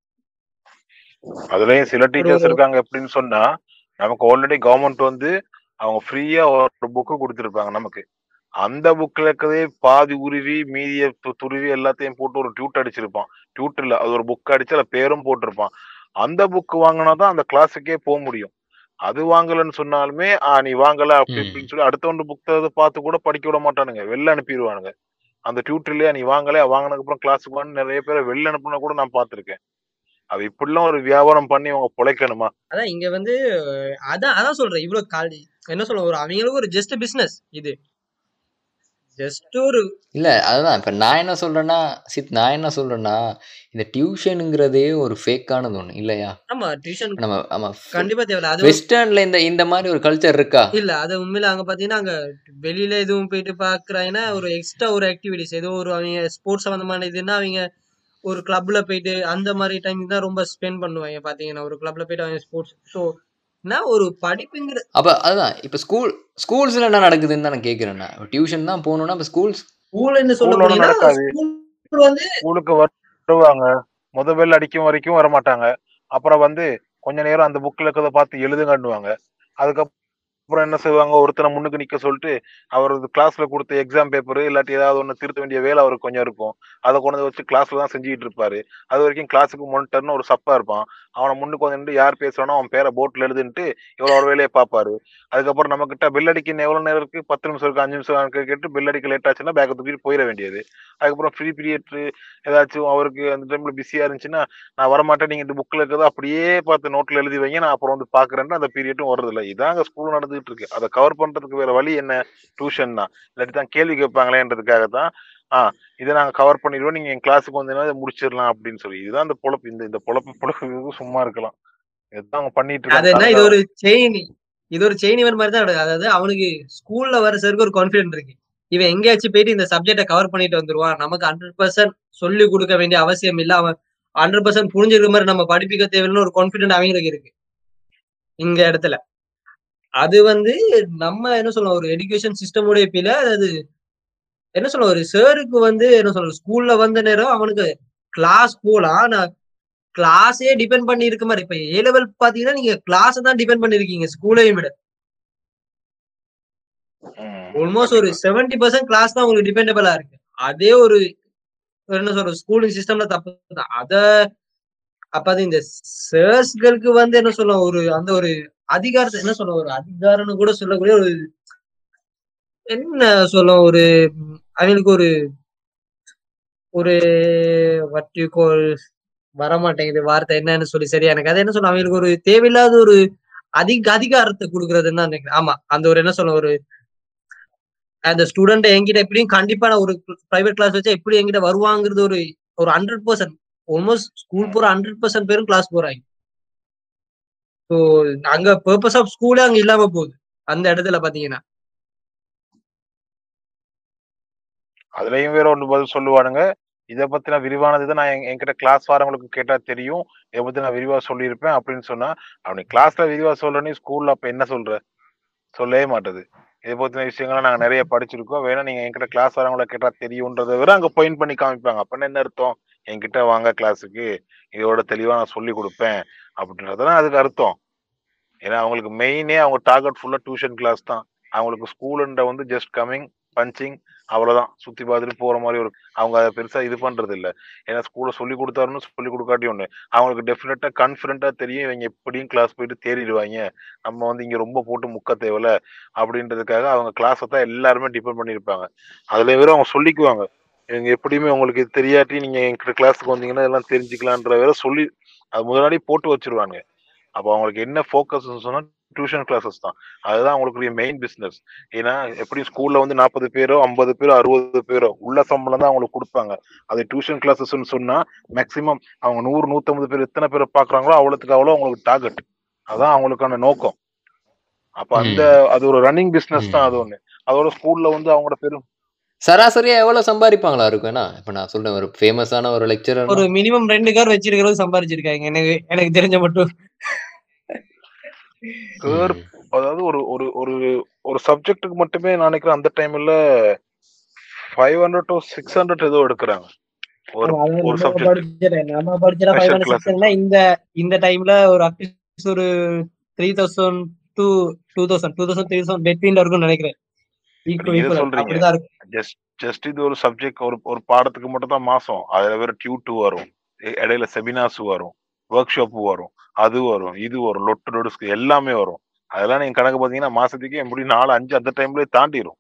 அதுலயும் சில ஒரு டீச்சர்ஸ் ஒரு இருக்காங்க எப்படின்னு சொன்னா நமக்கு ஆல்ரெடி கவர்மெண்ட் வந்து அவங்க ஃப்ரீயா ஒரு புக்கு கொடுத்துருப்பாங்க நமக்கு அந்த புக்ல இருக்கதே பாதி உருவி மீதிய து- துருவி எல்லாத்தையும் போட்டு ஒரு டியூட் அடிச்சிருப்பான் டியூட் இல்ல அது ஒரு புக் அடிச்சு அதுல பேரும் போட்டிருப்பான் அந்த புக் வாங்கினா தான் அந்த கிளாஸுக்கே போக முடியும் அது வாங்கலன்னு சொன்னாலுமே ஆ நீ வாங்கல அப்படி ம் இப்படின்னு சொல்லி அடுத்தவன் புத்தகத்தை பார்த்து கூட படிக்க விட மாட்டானுங்க வெளில அனுப்பிடுவானுங்க அந்த டியூட்டர்லயா நீ வாங்கல வாங்கினதுக்கு அப்புறம் கிளாஸுக்கு வந்து நிறைய பேரை வெளில அனுப்புன கூட நான் பார்த்திருக்கேன் அது இப்படிலாம் ஒரு வியாபாரம் பண்ணி அவங்க பொழைக்கணுமா அதான் இங்க வந்து அதான் அதான் சொல்றேன் இவ்வளவு காலி என்ன சொல்ல ஒரு அவங்களுக்கு ஒரு ஜஸ்ட் பிசினஸ் இது ஜஸ்ட் ஒரு இல்ல அதுதான் இப்ப நான் என்ன சொல்றேன்னா சித் நான் என்ன சொல்றேன்னா இந்த டியூஷனுங்கிறதே ஒரு ஃபேக்கானது ஒண்ணு இல்லையா ஆமா டியூஷன் நம்ம ஆமா கண்டிப்பா தேவையில்ல அது வந்து- வெஸ்டர்ன்ல இந்த இந்த மாதிரி ஒரு கல்ச்சர் இருக்கா இல்ல அது உண்மையில அங்க பாத்தீங்கன்னா அங்க வெளியில எதுவும் போயிட்டு பாக்குறாங்கன்னா ஒரு எக்ஸ்ட்ரா ஒரு ஆக்டிவிட்டிஸ் ஏதோ ஒரு அவங்க ஸ்போர்ட்ஸ் சம்பந்தமான இதுன்னா அவங்க ஒரு கிளப்ல போயிட்டு அந்த மாதிரி டைம் தான் ரொம்ப ஸ்பெண்ட் பண்ணுவாங்க பாத்தீங்கன்னா ஒரு கிளப்ல போயிட்டு அவங்க ஸ்போர்ட்ஸ் ஸோ என்ன ஒரு படிப்புங்கிற அப்ப அதுதான் இப்ப ஸ்கூல் ஸ்கூல்ஸ்ல என்ன நடக்குதுன்னு தான் நான் கேக்குறேன் நான் டியூஷன் தான் போகணும்னா அப்ப ஸ்கூல்ஸ் ஸ்கூல் என்ன சொல்ல ஸ்கூல்ல ஒண்ணும் போனீங்கன்னா நடக்காது ஸ்கூல் வந்து ஸ்கூலுக்கு வருவாங்க முத பெல் அடிக்கும் வரைக்கும் வர மாட்டாங்க அப்புறம் வந்து கொஞ்ச நேரம் அந்த புக்ல இருக்கிறத பார்த்து எழுதுங்கன்னுவாங்க அதுக்கப்புறம் என்ன செய்வாங்க ஒருத்தனை முன்னுக்கு நிக்க சொல்லிட்டு அவர் கிளாஸ்ல கொடுத்த எக்ஸாம் பேப்பர் இல்லாட்டி ஏதாவது ஒண்ணு திருத்த வேண்டிய வேலை அவருக்கு கொஞ்சம் இருக்கும் அதை கொண்டு வந்து வச்சு கிளாஸ்ல தான் செஞ்சுக்கிட்டு இருப்பாரு அது வரைக்கும் கிளாஸுக்கு மானிட்டர்னு ஒரு சப்பா இருப்பான் அவனை முன்னுக்கு வந்து நின்று யார் பேசுறானோ அவன் பேரை போர்ட்ல எழுதுன்ட்டு இவ்வளவு ஒரு வேலையை பார்ப்பாரு அதுக்கப்புறம் நம்ம கிட்ட பில் அடிக்க எவ்வளவு நேரம் இருக்கு பத்து நிமிஷம் இருக்கு அஞ்சு நிமிஷம் இருக்கு கேட்டு பில் அடிக்க லேட் ஆச்சுன்னா பேக்கை தூக்கிட்டு போயிட வேண்டியது அதுக்கப்புறம் ஃப்ரீ பீரியட் ஏதாச்சும் அவருக்கு அந்த டைம்ல பிஸியா இருந்துச்சுன்னா நான் வரமாட்டேன் நீங்க இந்த புக்ல இருக்கிறத அப்படியே பார்த்து நோட்ல எழுதி வைங்க நான் அப்புறம் வந்து பாக்குறேன்னு அந்த பீரியட்டும் வருது இல்ல இதாங்க ஸ்கூல் நடந்துகிட்டு இருக்கு அதை கவர் பண்றதுக்கு வேற வழி என்ன டியூஷன் தான் இல்லாட்டி தான் கேள்வி கேட்பாங்களேன்றதுக்காக தான் ஆஹ் இதை நாங்க கவர் பண்ணிடுவோம் நீங்க என் கிளாஸுக்கு வந்தீங்கன்னா இதை முடிச்சிடலாம் அப்படின்னு சொல்லி இதுதான் இந்த பொழப்பு இந்த இந்த பொழப்பு பொழப்பு சும்மா இருக்கலாம் இதுதான் அவங்க பண்ணிட்டு அது என்ன இருக்காங்க இது ஒரு செயின் இது ஒரு செயின் இவன் மாதிரி தான் நடக்குது. அதாவது அவனுக்கு ஸ்கூல்ல வர சருக்கு ஒரு கான்பிடென்ட் இருக்கு இவன் எங்கேயாச்சும் போயிட்டு இந்த சப்ஜெக்ட கவர் பண்ணிட்டு வந்துருவான் நமக்கு ஹண்ட்ரட் பர்சன்ட் சொல்லி கொடுக்க வேண்டிய அவசியம் இல்ல அவன் ஹண்ட்ரட் பர்சன்ட் புரிஞ்சுக்கிற மாதிரி நம்ம படிப்பிக்க தேவைன்னு ஒரு கான்பிடென்ட் அவங்களுக்கு இருக்கு இந்த இடத்துல அது வந்து நம்ம என்ன சொல்லலாம் ஒரு எஜுகேஷன் சிஸ்டமுடைய பில அது என்ன சொல்ல ஒரு சாருக்கு வந்து என்ன சொல்ற ஸ்கூல்ல வந்த நேரம் அவனுக்கு கிளாஸ் போலாம் ஆனா கிளாஸே டிபெண்ட் பண்ணி இருக்க மாதிரி இப்ப ஏ லெவல் பாத்தீங்கன்னா நீங்க கிளாஸ் தான் டிபெண்ட் பண்ணிருக்கீங்க ஸ்கூலையும் விட ம், ஆல்மோஸ்ட் ஒரு கண்டிப்பா. செவன்டி பர்சன்ட் கிளாஸ் தான் உங்களுக்கு டிபெண்டபிளா இருக்கு அதே ஒரு ஒரு என்ன சொல்ற ஸ்கூலிங் சிஸ்டம்ல தப்பு தான் அத அப்ப அது இந்த சர்ஸ்களுக்கு வந்து என்ன சொல்ல ஒரு அந்த ஒரு அதிகாரத்தை என்ன சொல்ல ஒரு அதிகாரம்னு கூட சொல்லக்கூடிய ஒரு என்ன சொல்ல ஒரு ம், அவங்களுக்கு ஒரு ஒரு வட்டி கோல் வரமாட்டேங்குது வார்த்தை என்னன்னு சொல்லி சரியா எனக்கு அது என்ன சொல்ல அவங்களுக்கு ஒரு தேவையில்லாத ஒரு அதிக அதிகாரத்தை கொடுக்கறதுன்னு தான் நினைக்கிறேன் ஆமா அந்த ஒரு என்ன சொல்ல ஒரு அந்த ஸ்டூடெண்ட் என்கிட்ட எப்படியும் கண்டிப்பா நான் ஒரு பிரைவேட் கிளாஸ் வச்சா எப்படி என்கிட்ட வருவாங்கிறது ஒரு ஒரு ஹண்ட்ரட் பர்சன்ட் ஆல்மோஸ்ட் ஸ்கூல் போற ஹண்ட்ரட் பர்சன்ட் பேரும் கிளாஸ் போறாங்க ஸோ அங்க பர்பஸ் ஆஃப் ஸ்கூலே அங்க இல்லாம போகுது அந்த இடத்துல பாத்தீங்கன்னா அதுலயும் வேற ஒன்று பதில் சொல்லுவானுங்க இதை பத்தின விரிவானது தான் நான் என்- என்கிட்ட கிளாஸ் வரவங்களுக்கு கேட்டா தெரியும் இதை பத்தி நான் விரிவா சொல்லியிருப்பேன் அப்படின்னு சொன்னா அவனுக்கு கிளாஸ்ல விரிவா சொல்றேன்னு ஸ்கூல்ல அப்ப என்ன சொல்ற சொல்லவே மாட்டது இதை பத்தின விஷயங்களை நாங்க நிறைய படிச்சிருக்கோம் வேணா நீங்க என்கிட்ட கிளாஸ் வரவங்கள கேட்டா தெரியும்ன்றத விட அங்க பாயிண்ட் பண்ணி காமிப்பாங்க அப்ப என்ன அர்த்தம் என்கிட்ட வாங்க கிளாஸுக்கு இதோட தெளிவா நான் சொல்லி கொடுப்பேன் அப்படின்றதுதான் அதுக்கு அர்த்தம் ஏன்னா அவங்களுக்கு மெயினே அவங்க டார்கெட் ஃபுல்லா டியூஷன் கிளாஸ் தான் அவங்களுக்கு ஸ்கூலுன்ற வந்து ஜஸ்ட் கமிங் பஞ்சிங் அவ்வளவுதான் சுத்தி பார்த்துட்டு போற மாதிரி ஒரு அவங்க அதை பெருசா இது பண்றது இல்ல ஏன்னா ஸ்கூல்ல சொல்லி கொடுத்தாருன்னு சொல்லி கொடுக்காட்டி ஒண்ணு அவங்களுக்கு டெஃபினட்டா கான்பிடண்டா தெரியும் இவங்க எப்படியும் கிளாஸ் போயிட்டு தேறிடுவாங்க நம்ம வந்து இங்க ரொம்ப போட்டு முக்க தேவையில்ல அப்படின்றதுக்காக அவங்க கிளாஸை தான் எல்லாருமே டிபெண்ட் பண்ணியிருப்பாங்க அதுல வேற அவங்க சொல்லிக்குவாங்க இவங்க எப்படியுமே உங்களுக்கு இது தெரியாட்டி நீங்க எங்க கிளாஸுக்கு வந்தீங்கன்னா எல்லாம் தெரிஞ்சுக்கலான்ற வேற சொல்லி அது முன்னாடி போட்டு வச்சிருவாங்க அப்போ அவங்களுக்கு என்ன ஃபோக்கஸ் சொன்னா டியூஷன் கிளாஸஸ் தான் அதுதான் அவங்களுக்குரிய மெயின் பிசினஸ் ஏன்னா எப்படி ஸ்கூல்ல வந்து நாற்பது பேரோ ஐம்பது பேரோ அறுபது பேரோ உள்ள சம்பளம் தான் அவங்களுக்கு கொடுப்பாங்க அது டியூஷன் கிளாஸஸ்ன்னு சொன்னா மேக்சிமம் அவங்க நூறு நூத்தம்பது பேர் எத்தனை பேரை பாக்குறாங்களோ அவ்வளவுக்கு அவ்வளோ அவங்களுக்கு டார்கெட் அதான் அவங்களுக்கான நோக்கம் அப்ப அந்த அது ஒரு ரன்னிங் பிசினஸ் தான் அது ஒண்ணு அதோட ஸ்கூல்ல வந்து அவங்களோட பெரும் சராசரியா எவ்வளவு சம்பாதிப்பாங்களா இருக்கும் ஏன்னா இப்ப நான் சொல்றேன் ஒரு ஃபேமஸான ஒரு லெக்சரர் ஒரு மினிமம் ரெண்டு கார் வச்சிருக்கிறது சம்பாரிச்சிருக்காங்க எனக்கு எனக்கு தெரிஞ்ச மட்டும் பேர் அதாவது ஒரு ஒரு ஒரு ஒரு சப்ஜெக்ட்டுக்கு மட்டுமே நான் நினைக்கிறேன் அந்த டைம்ல five hundred to six hundred ஏதோ எடுக்கிறாங்க ஒரு ஆமா, அது ஒரு நம்ம சப்ஜெக்ட் படிச்ச- நம்ம படிச்ச Special ஃபைவ் ஹண்ட்ரட் classes. சிக்ஸ்னா இந்த இந்த டைம்ல ஒரு அட்லீஸ்ட் ஒரு three thousand two two thousand two thousand three thousand பெட்வீன்ல இருக்கும்னு நினைக்கிறேன் ஈக்குவல் நீங்க எதை ஈக்குவல் சொல்றீங்க? அப்படிதான் இருக்கும் ஜஸ்ட் ஜஸ்ட் இது ஒரு சப்ஜெக்ட் ஒரு ஒரு பாடத்துக்கு மட்டும் தான் மாசம் அதுல வேற டியூட் வரும் இ- இடையில செமினார்ஸ் வரும் ஒர்க் ஷாப் வரும் அது வரும் இது வரும் லொட்டு லொடுஸ்க்கு எல்லாமே வரும் அதெல்லாம் நீங்க கணக்கு பாத்தீங்கன்னா மாசத்துக்கு எப்படி நாலு அஞ்சு அந்த டைம்ல தாண்டிரும்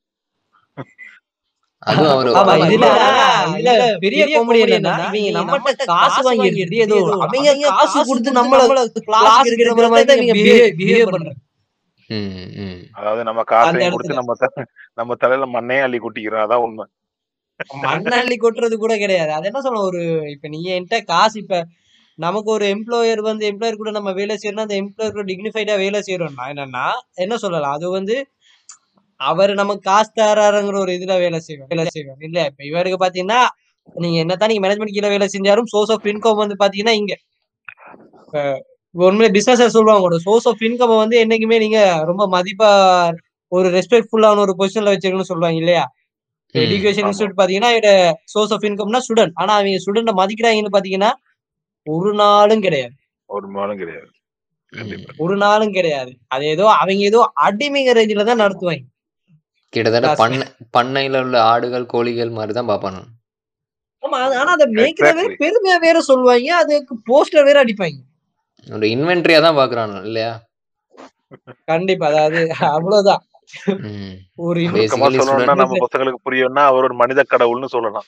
அதுவும் அவரு ஆமா இதுல அவரு- இதுல பெரிய காமெடி என்னன்னா இவங்க நம்மகிட்ட காசு வாங்கி எடுத்து ஏதோ அவங்க காசு கொடுத்து நம்மள கிளாஸ் எடுக்கிற மாதிரி தான் இவங்க பிஹேவ் பண்றாங்க ம், ம். அதாவது நம்ம அந்த காசையும் இடத்துல. கொடுத்து நம்ம த- நம்ம தலையில மண்ணையும் அள்ளி கொட்டிக்கிறோம் அதான் உண்மை மண்ணள்ளி கொட்டுறது கூட கிடையாது அது என்ன சொல்ல ஒரு இப்ப நீ என்கிட்ட காசு இப்ப நமக்கு ஒரு எம்ப்ளாயர் வந்து எம்ப்ளாயர் கூட நம்ம வேலை செய்யறோம் அந்த எம்ப்ளாயர் கூட டிக்னிஃபைடா வேலை செய்யறோம்னா என்னன்னா என்ன சொல்லலாம் அது வந்து அவர் நமக்கு காசு தராருங்கிற ஒரு இதுல வேலை செய்வோம் வேலை செய்வோம் இல்ல இப்ப இவருக்கு பாத்தீங்கன்னா நீங்க என்னத்தான் நீங்க மேனேஜ்மெண்ட் கீழே வேலை செஞ்சாலும் சோர்ஸ் ஆஃப் இன்கம் வந்து பாத்தீங்கன்னா இங்க இப்ப உண்மையிலே பிசினஸ் சொல்லுவாங்க ஒரு சோர்ஸ் ஆஃப் இன்கம் வந்து என்னைக்குமே நீங்க ரொம்ப மதிப்பா ஒரு ரெஸ்பெக்ட்ஃபுல்லான ஒரு பொசிஷன்ல வச்சிருக்கணும்னு சொல்லுவாங்க இல்லையா ம். எஜுகேஷன் ஆமா. இன்ஸ்டியூட் பாத்தீங்கன்னா இதோட சோர்ஸ் ஆஃப் இன்கம்னா ஸ்டூடெண்ட் ஆனா அவங்க ஸ்டூடெண்ட மதிக்கிறாங்கன்னு பாத்தீங்கன்னா ஒரு நாளும் கிடையாது ஒரு மாலும் கிடையாது கண்டிப்பா ஒரு நாளும் கிடையாது அது ஏதோ அவங்க ஏதோ அடிமைங்க ரேஞ்சில தான் நடத்துவாங்க கிட்டத்தட்ட Class. பண்ணை பண்ணையில உள்ள ஆடுகள் கோழிகள் மாதிரி தான் பாப்பானு ஆமா அது- ஆனா அதை மேய்க்கிற வேற Exactly. பெருமையா வேற சொல்லுவாங்க அதுக்கு போஸ்டர் வேற அடிப்பாங்க ஒரு இன்வென்ட்ரியா தான் பாக்குறானு இல்லையா கண்டிப்பா அதாவது அவ்வளவுதான் ம். ஒரு Basically சுருக்கமா சொல்லணும்னா student- நம்ம பசங்களுக்கு புரியும்னா அவர் ஒரு மனித கடவுள்னு சொல்லலாம்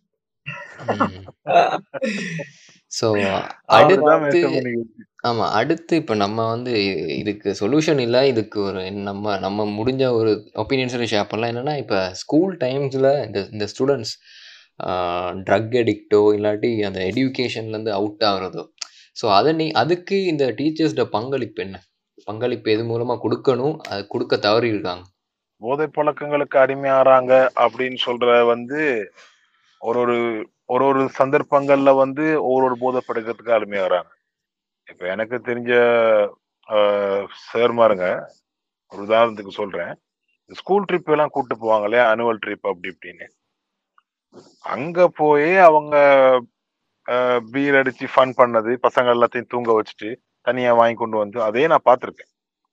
ஸோ அவர்தான் அடுத்து mention பண்ணி வச்சு. ஆமா அடுத்து இப்ப நம்ம வந்து இ- இதுக்கு சொல்யூஷன் இல்ல இதுக்கு ஒரு நம்ம நம்ம முடிஞ்ச ஒரு ஒப்பீனியன்ஸ் ஷேர் பண்ணலாம் என்னன்னா இப்ப ஸ்கூல் டைம்ஸ்ல இந்த இந்த ஸ்டூடெண்ட்ஸ் ட்ரக் அடிக்டோ இல்லாட்டி அந்த educationல இருந்து அவுட் ஆகுறதோ ஸோ அதை நீ அதுக்கு இந்த டீச்சர்ஸ்ட பங்களிப்பு என்ன பங்களிப்பு எது மூலமா கொடுக்கணும் அது கொடுக்க தவறி இருக்காங்க போதை பழக்கங்களுக்கு அடிமையாறாங்க அப்படின்னு சொல்ற வந்து ஒரு ஒரு ஒரு ஒரு சந்தர்ப்பங்கள்ல வந்து ஒரு ஒரு போதை பழக்கத்துக்கு அடிமையாகிறாங்க இப்ப எனக்கு தெரிஞ்ச சேர்மாருங்க ஒரு உதாரணத்துக்கு சொல்றேன் ஸ்கூல் ட்ரிப் எல்லாம் கூட்டு போவாங்க இல்லையா அனுவல் ட்ரிப் அப்படி இப்படின்னு அங்க போய் அவங்க பீர் அடிச்சு ஃபன் பண்ணது பசங்க எல்லாத்தையும் தூங்க வச்சுட்டு தனியா வாங்கி கொண்டு வந்து அதே நான் பார்த்திருக்கேன்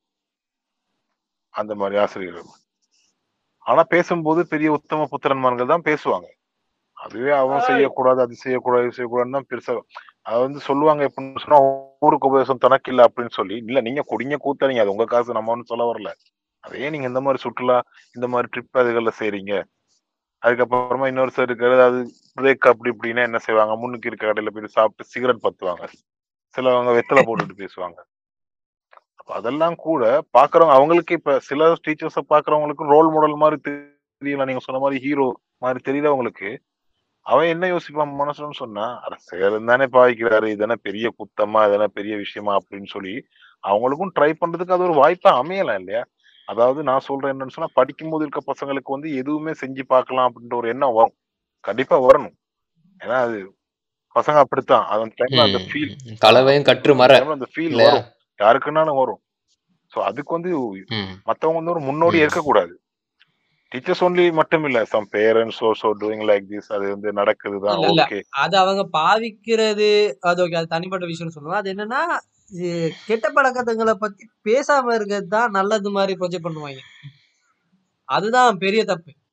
அந்த மாதிரி ஆசிரியர்கள் ஆனா பேசும்போது பெரிய உத்தம புத்திரன்மார்கள் தான் பேசுவாங்க அதுவே அவன் செய்யக்கூடாது அது செய்யக்கூடாது இது செய்யக்கூடாதுன்னு தான் பெருசா அது வந்து சொல்லுவாங்க எப்படின்னு சொன்னா ஊருக்கு உபதேசம் தனக்கு இல்ல அப்படின்னு சொல்லி இல்ல நீங்க குடிங்க கூத்தறீங்க அது உங்க காசு நம்ம ஒன்றும் சொல்ல வரல அதே நீங்க இந்த மாதிரி சுற்றுலா இந்த மாதிரி ட்ரிப் அதுகள்ல செய்றீங்க அதுக்கப்புறமா இன்னொரு சார் இருக்கிறது அது பிரேக் அப்படி இப்படின்னா என்ன செய்வாங்க முன்னுக்கு இருக்க கடையில போய் சாப்பிட்டு சிகரெட் பத்துவாங்க சிலவங்க வெத்தலை போட்டுட்டு பேசுவாங்க அப்ப அதெல்லாம் கூட பாக்குறவங்க அவங்களுக்கு இப்ப சில டீச்சர்ஸ பாக்குறவங்களுக்கு ரோல் மாடல் மாதிரி தெரியல நீங்க சொன்ன மாதிரி ஹீரோ மாதிரி தெரியறவங்களுக்கு அவன் என்ன யோசிப்பான் மனசுன்னு சொன்னா அட சேரன் தானே பாவிக்கிறாரு இதென்ன பெரிய குத்தமா இதென்ன பெரிய விஷயமா அப்படின்னு சொல்லி அவங்களுக்கும் ட்ரை பண்றதுக்கு அது ஒரு வாய்ப்பா அமையலாம் இல்லையா அதாவது நான் சொல்றேன் என்னன்னு சொன்னா படிக்கும்போது இருக்க பசங்களுக்கு வந்து எதுவுமே செஞ்சு பார்க்கலாம் அப்படின்ற ஒரு எண்ணம் வரும் கண்டிப்பா வரணும் ஏன்னா அது பசங்க அப்படித்தான் அந்த டைம்ல அந்த ஃபீல் ம். கலவையும் கற்று மர அந்த ஃபீல் இல்லையா வரும் யாருக்குன்னாலும் வரும் சோ அதுக்கு வந்து ம். மத்தவங்க வந்து ஒரு முன்னோடி ம். இருக்கக்கூடாது டீச்சர்ஸ் ஒன்லி மட்டும் இல்ல some parents also doing like this அது வந்து நடக்குதுதான் இல்ல, இல்ல. ஓகே அது அவங்க பாவிக்கிறது அது ஓகே அது தனிப்பட்ட விஷயம் சொல்லுவோம் அது என்னன்னா இது கெட்ட பழக்கத்துங்களை பத்தி பேசாம இருக்கிறது தான் நல்லது மாதிரி ப்ரொஜெக்ட் பண்ணுவாங்க அதுதான் பெரிய தப்பு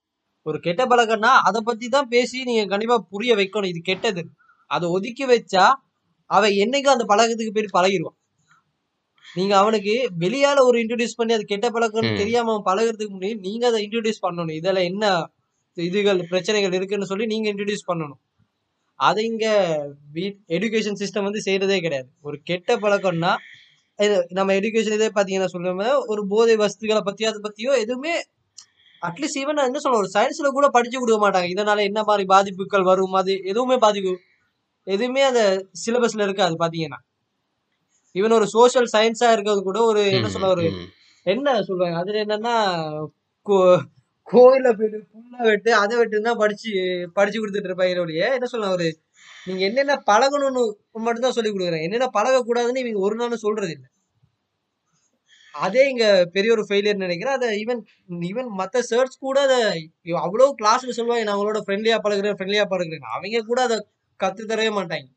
ஒரு கெட்ட பழக்கம்னா அதை பத்தி தான் பேசி நீங்க கண்டிப்பா புரிய வைக்கணும் இது கெட்டது அதை ஒதுக்கி வச்சா அவன் என்னைக்கும் அந்த பழக்கத்துக்கு போய் பழகிடுவான் நீங்க அவனுக்கு வெளியால ஒரு இன்ட்ரடியூஸ் பண்ணி அது கெட்ட பழக்கம்னு ம். தெரியாம அவன் பழகுறதுக்கு முன்னாடி நீங்க அதை இன்ட்ரடியூஸ் பண்ணணும் இதுல என்ன இதுகள் பிரச்சனைகள் இருக்குன்னு சொல்லி நீங்க இன்ட்ரடியூஸ் பண்ணணும் அதை இங்க எஜுகேஷன் சிஸ்டம் வந்து செய்யறதே கிடையாது ஒரு கெட்ட பழக்கம்னா இது நம்ம எஜுகேஷன் இதே பாத்தீங்கன்னா சொல்லுமே ஒரு போதை வஸ்துகளை பத்தியோ அதை பத்தியோ எதுவுமே அட்லீஸ்ட் ஈவன் என்ன சொல்ல ஒரு சயின்ஸ்ல கூட படிச்சு கொடுக்க மாட்டாங்க இதனால என்ன மாதிரி பாதிப்புகள் வரும் அது எதுவுமே பாதிப்பு எதுவுமே அந்த சிலபஸ்ல இருக்காது பாத்தீங்கன்னா ஈவன் ஒரு சோஷியல் சயின்ஸா இருக்கிறது கூட ஒரு என்ன சொல்ல ஒரு ம். என்ன சொல்றாங்க அதுல என்னன்னா கோ- கோயில போயிட்டு புல்லா வெட்டு அதை வெட்டு தான் படிச்சு படிச்சு கொடுத்துட்டு இருப்பாங்க ஒழிய என்ன சொல்ல ஒரு நீங்க என்னென்ன பழகணும்னு மட்டும் தான் சொல்லி கொடுக்குறேன் என்னென்ன பழகக்கூடாதுன்னு இவங்க ஒரு நாளும் சொல்றது இல்லை அதே இங்க பெரிய ஒரு ஃபெயிலியர் நினைக்கிறேன் அதை ஈவன் ஈவன் மத்த சர்ச் கூட அதை அவ்வளவு கிளாஸ்ல சொல்லுவாங்க நான் அவங்களோட ஃப்ரெண்ட்லியா பழகுறேன் ஃப்ரெண்ட்லியா பழகுறேன் அவங்க கூட அதை கத்து தரவே மாட்டாங்க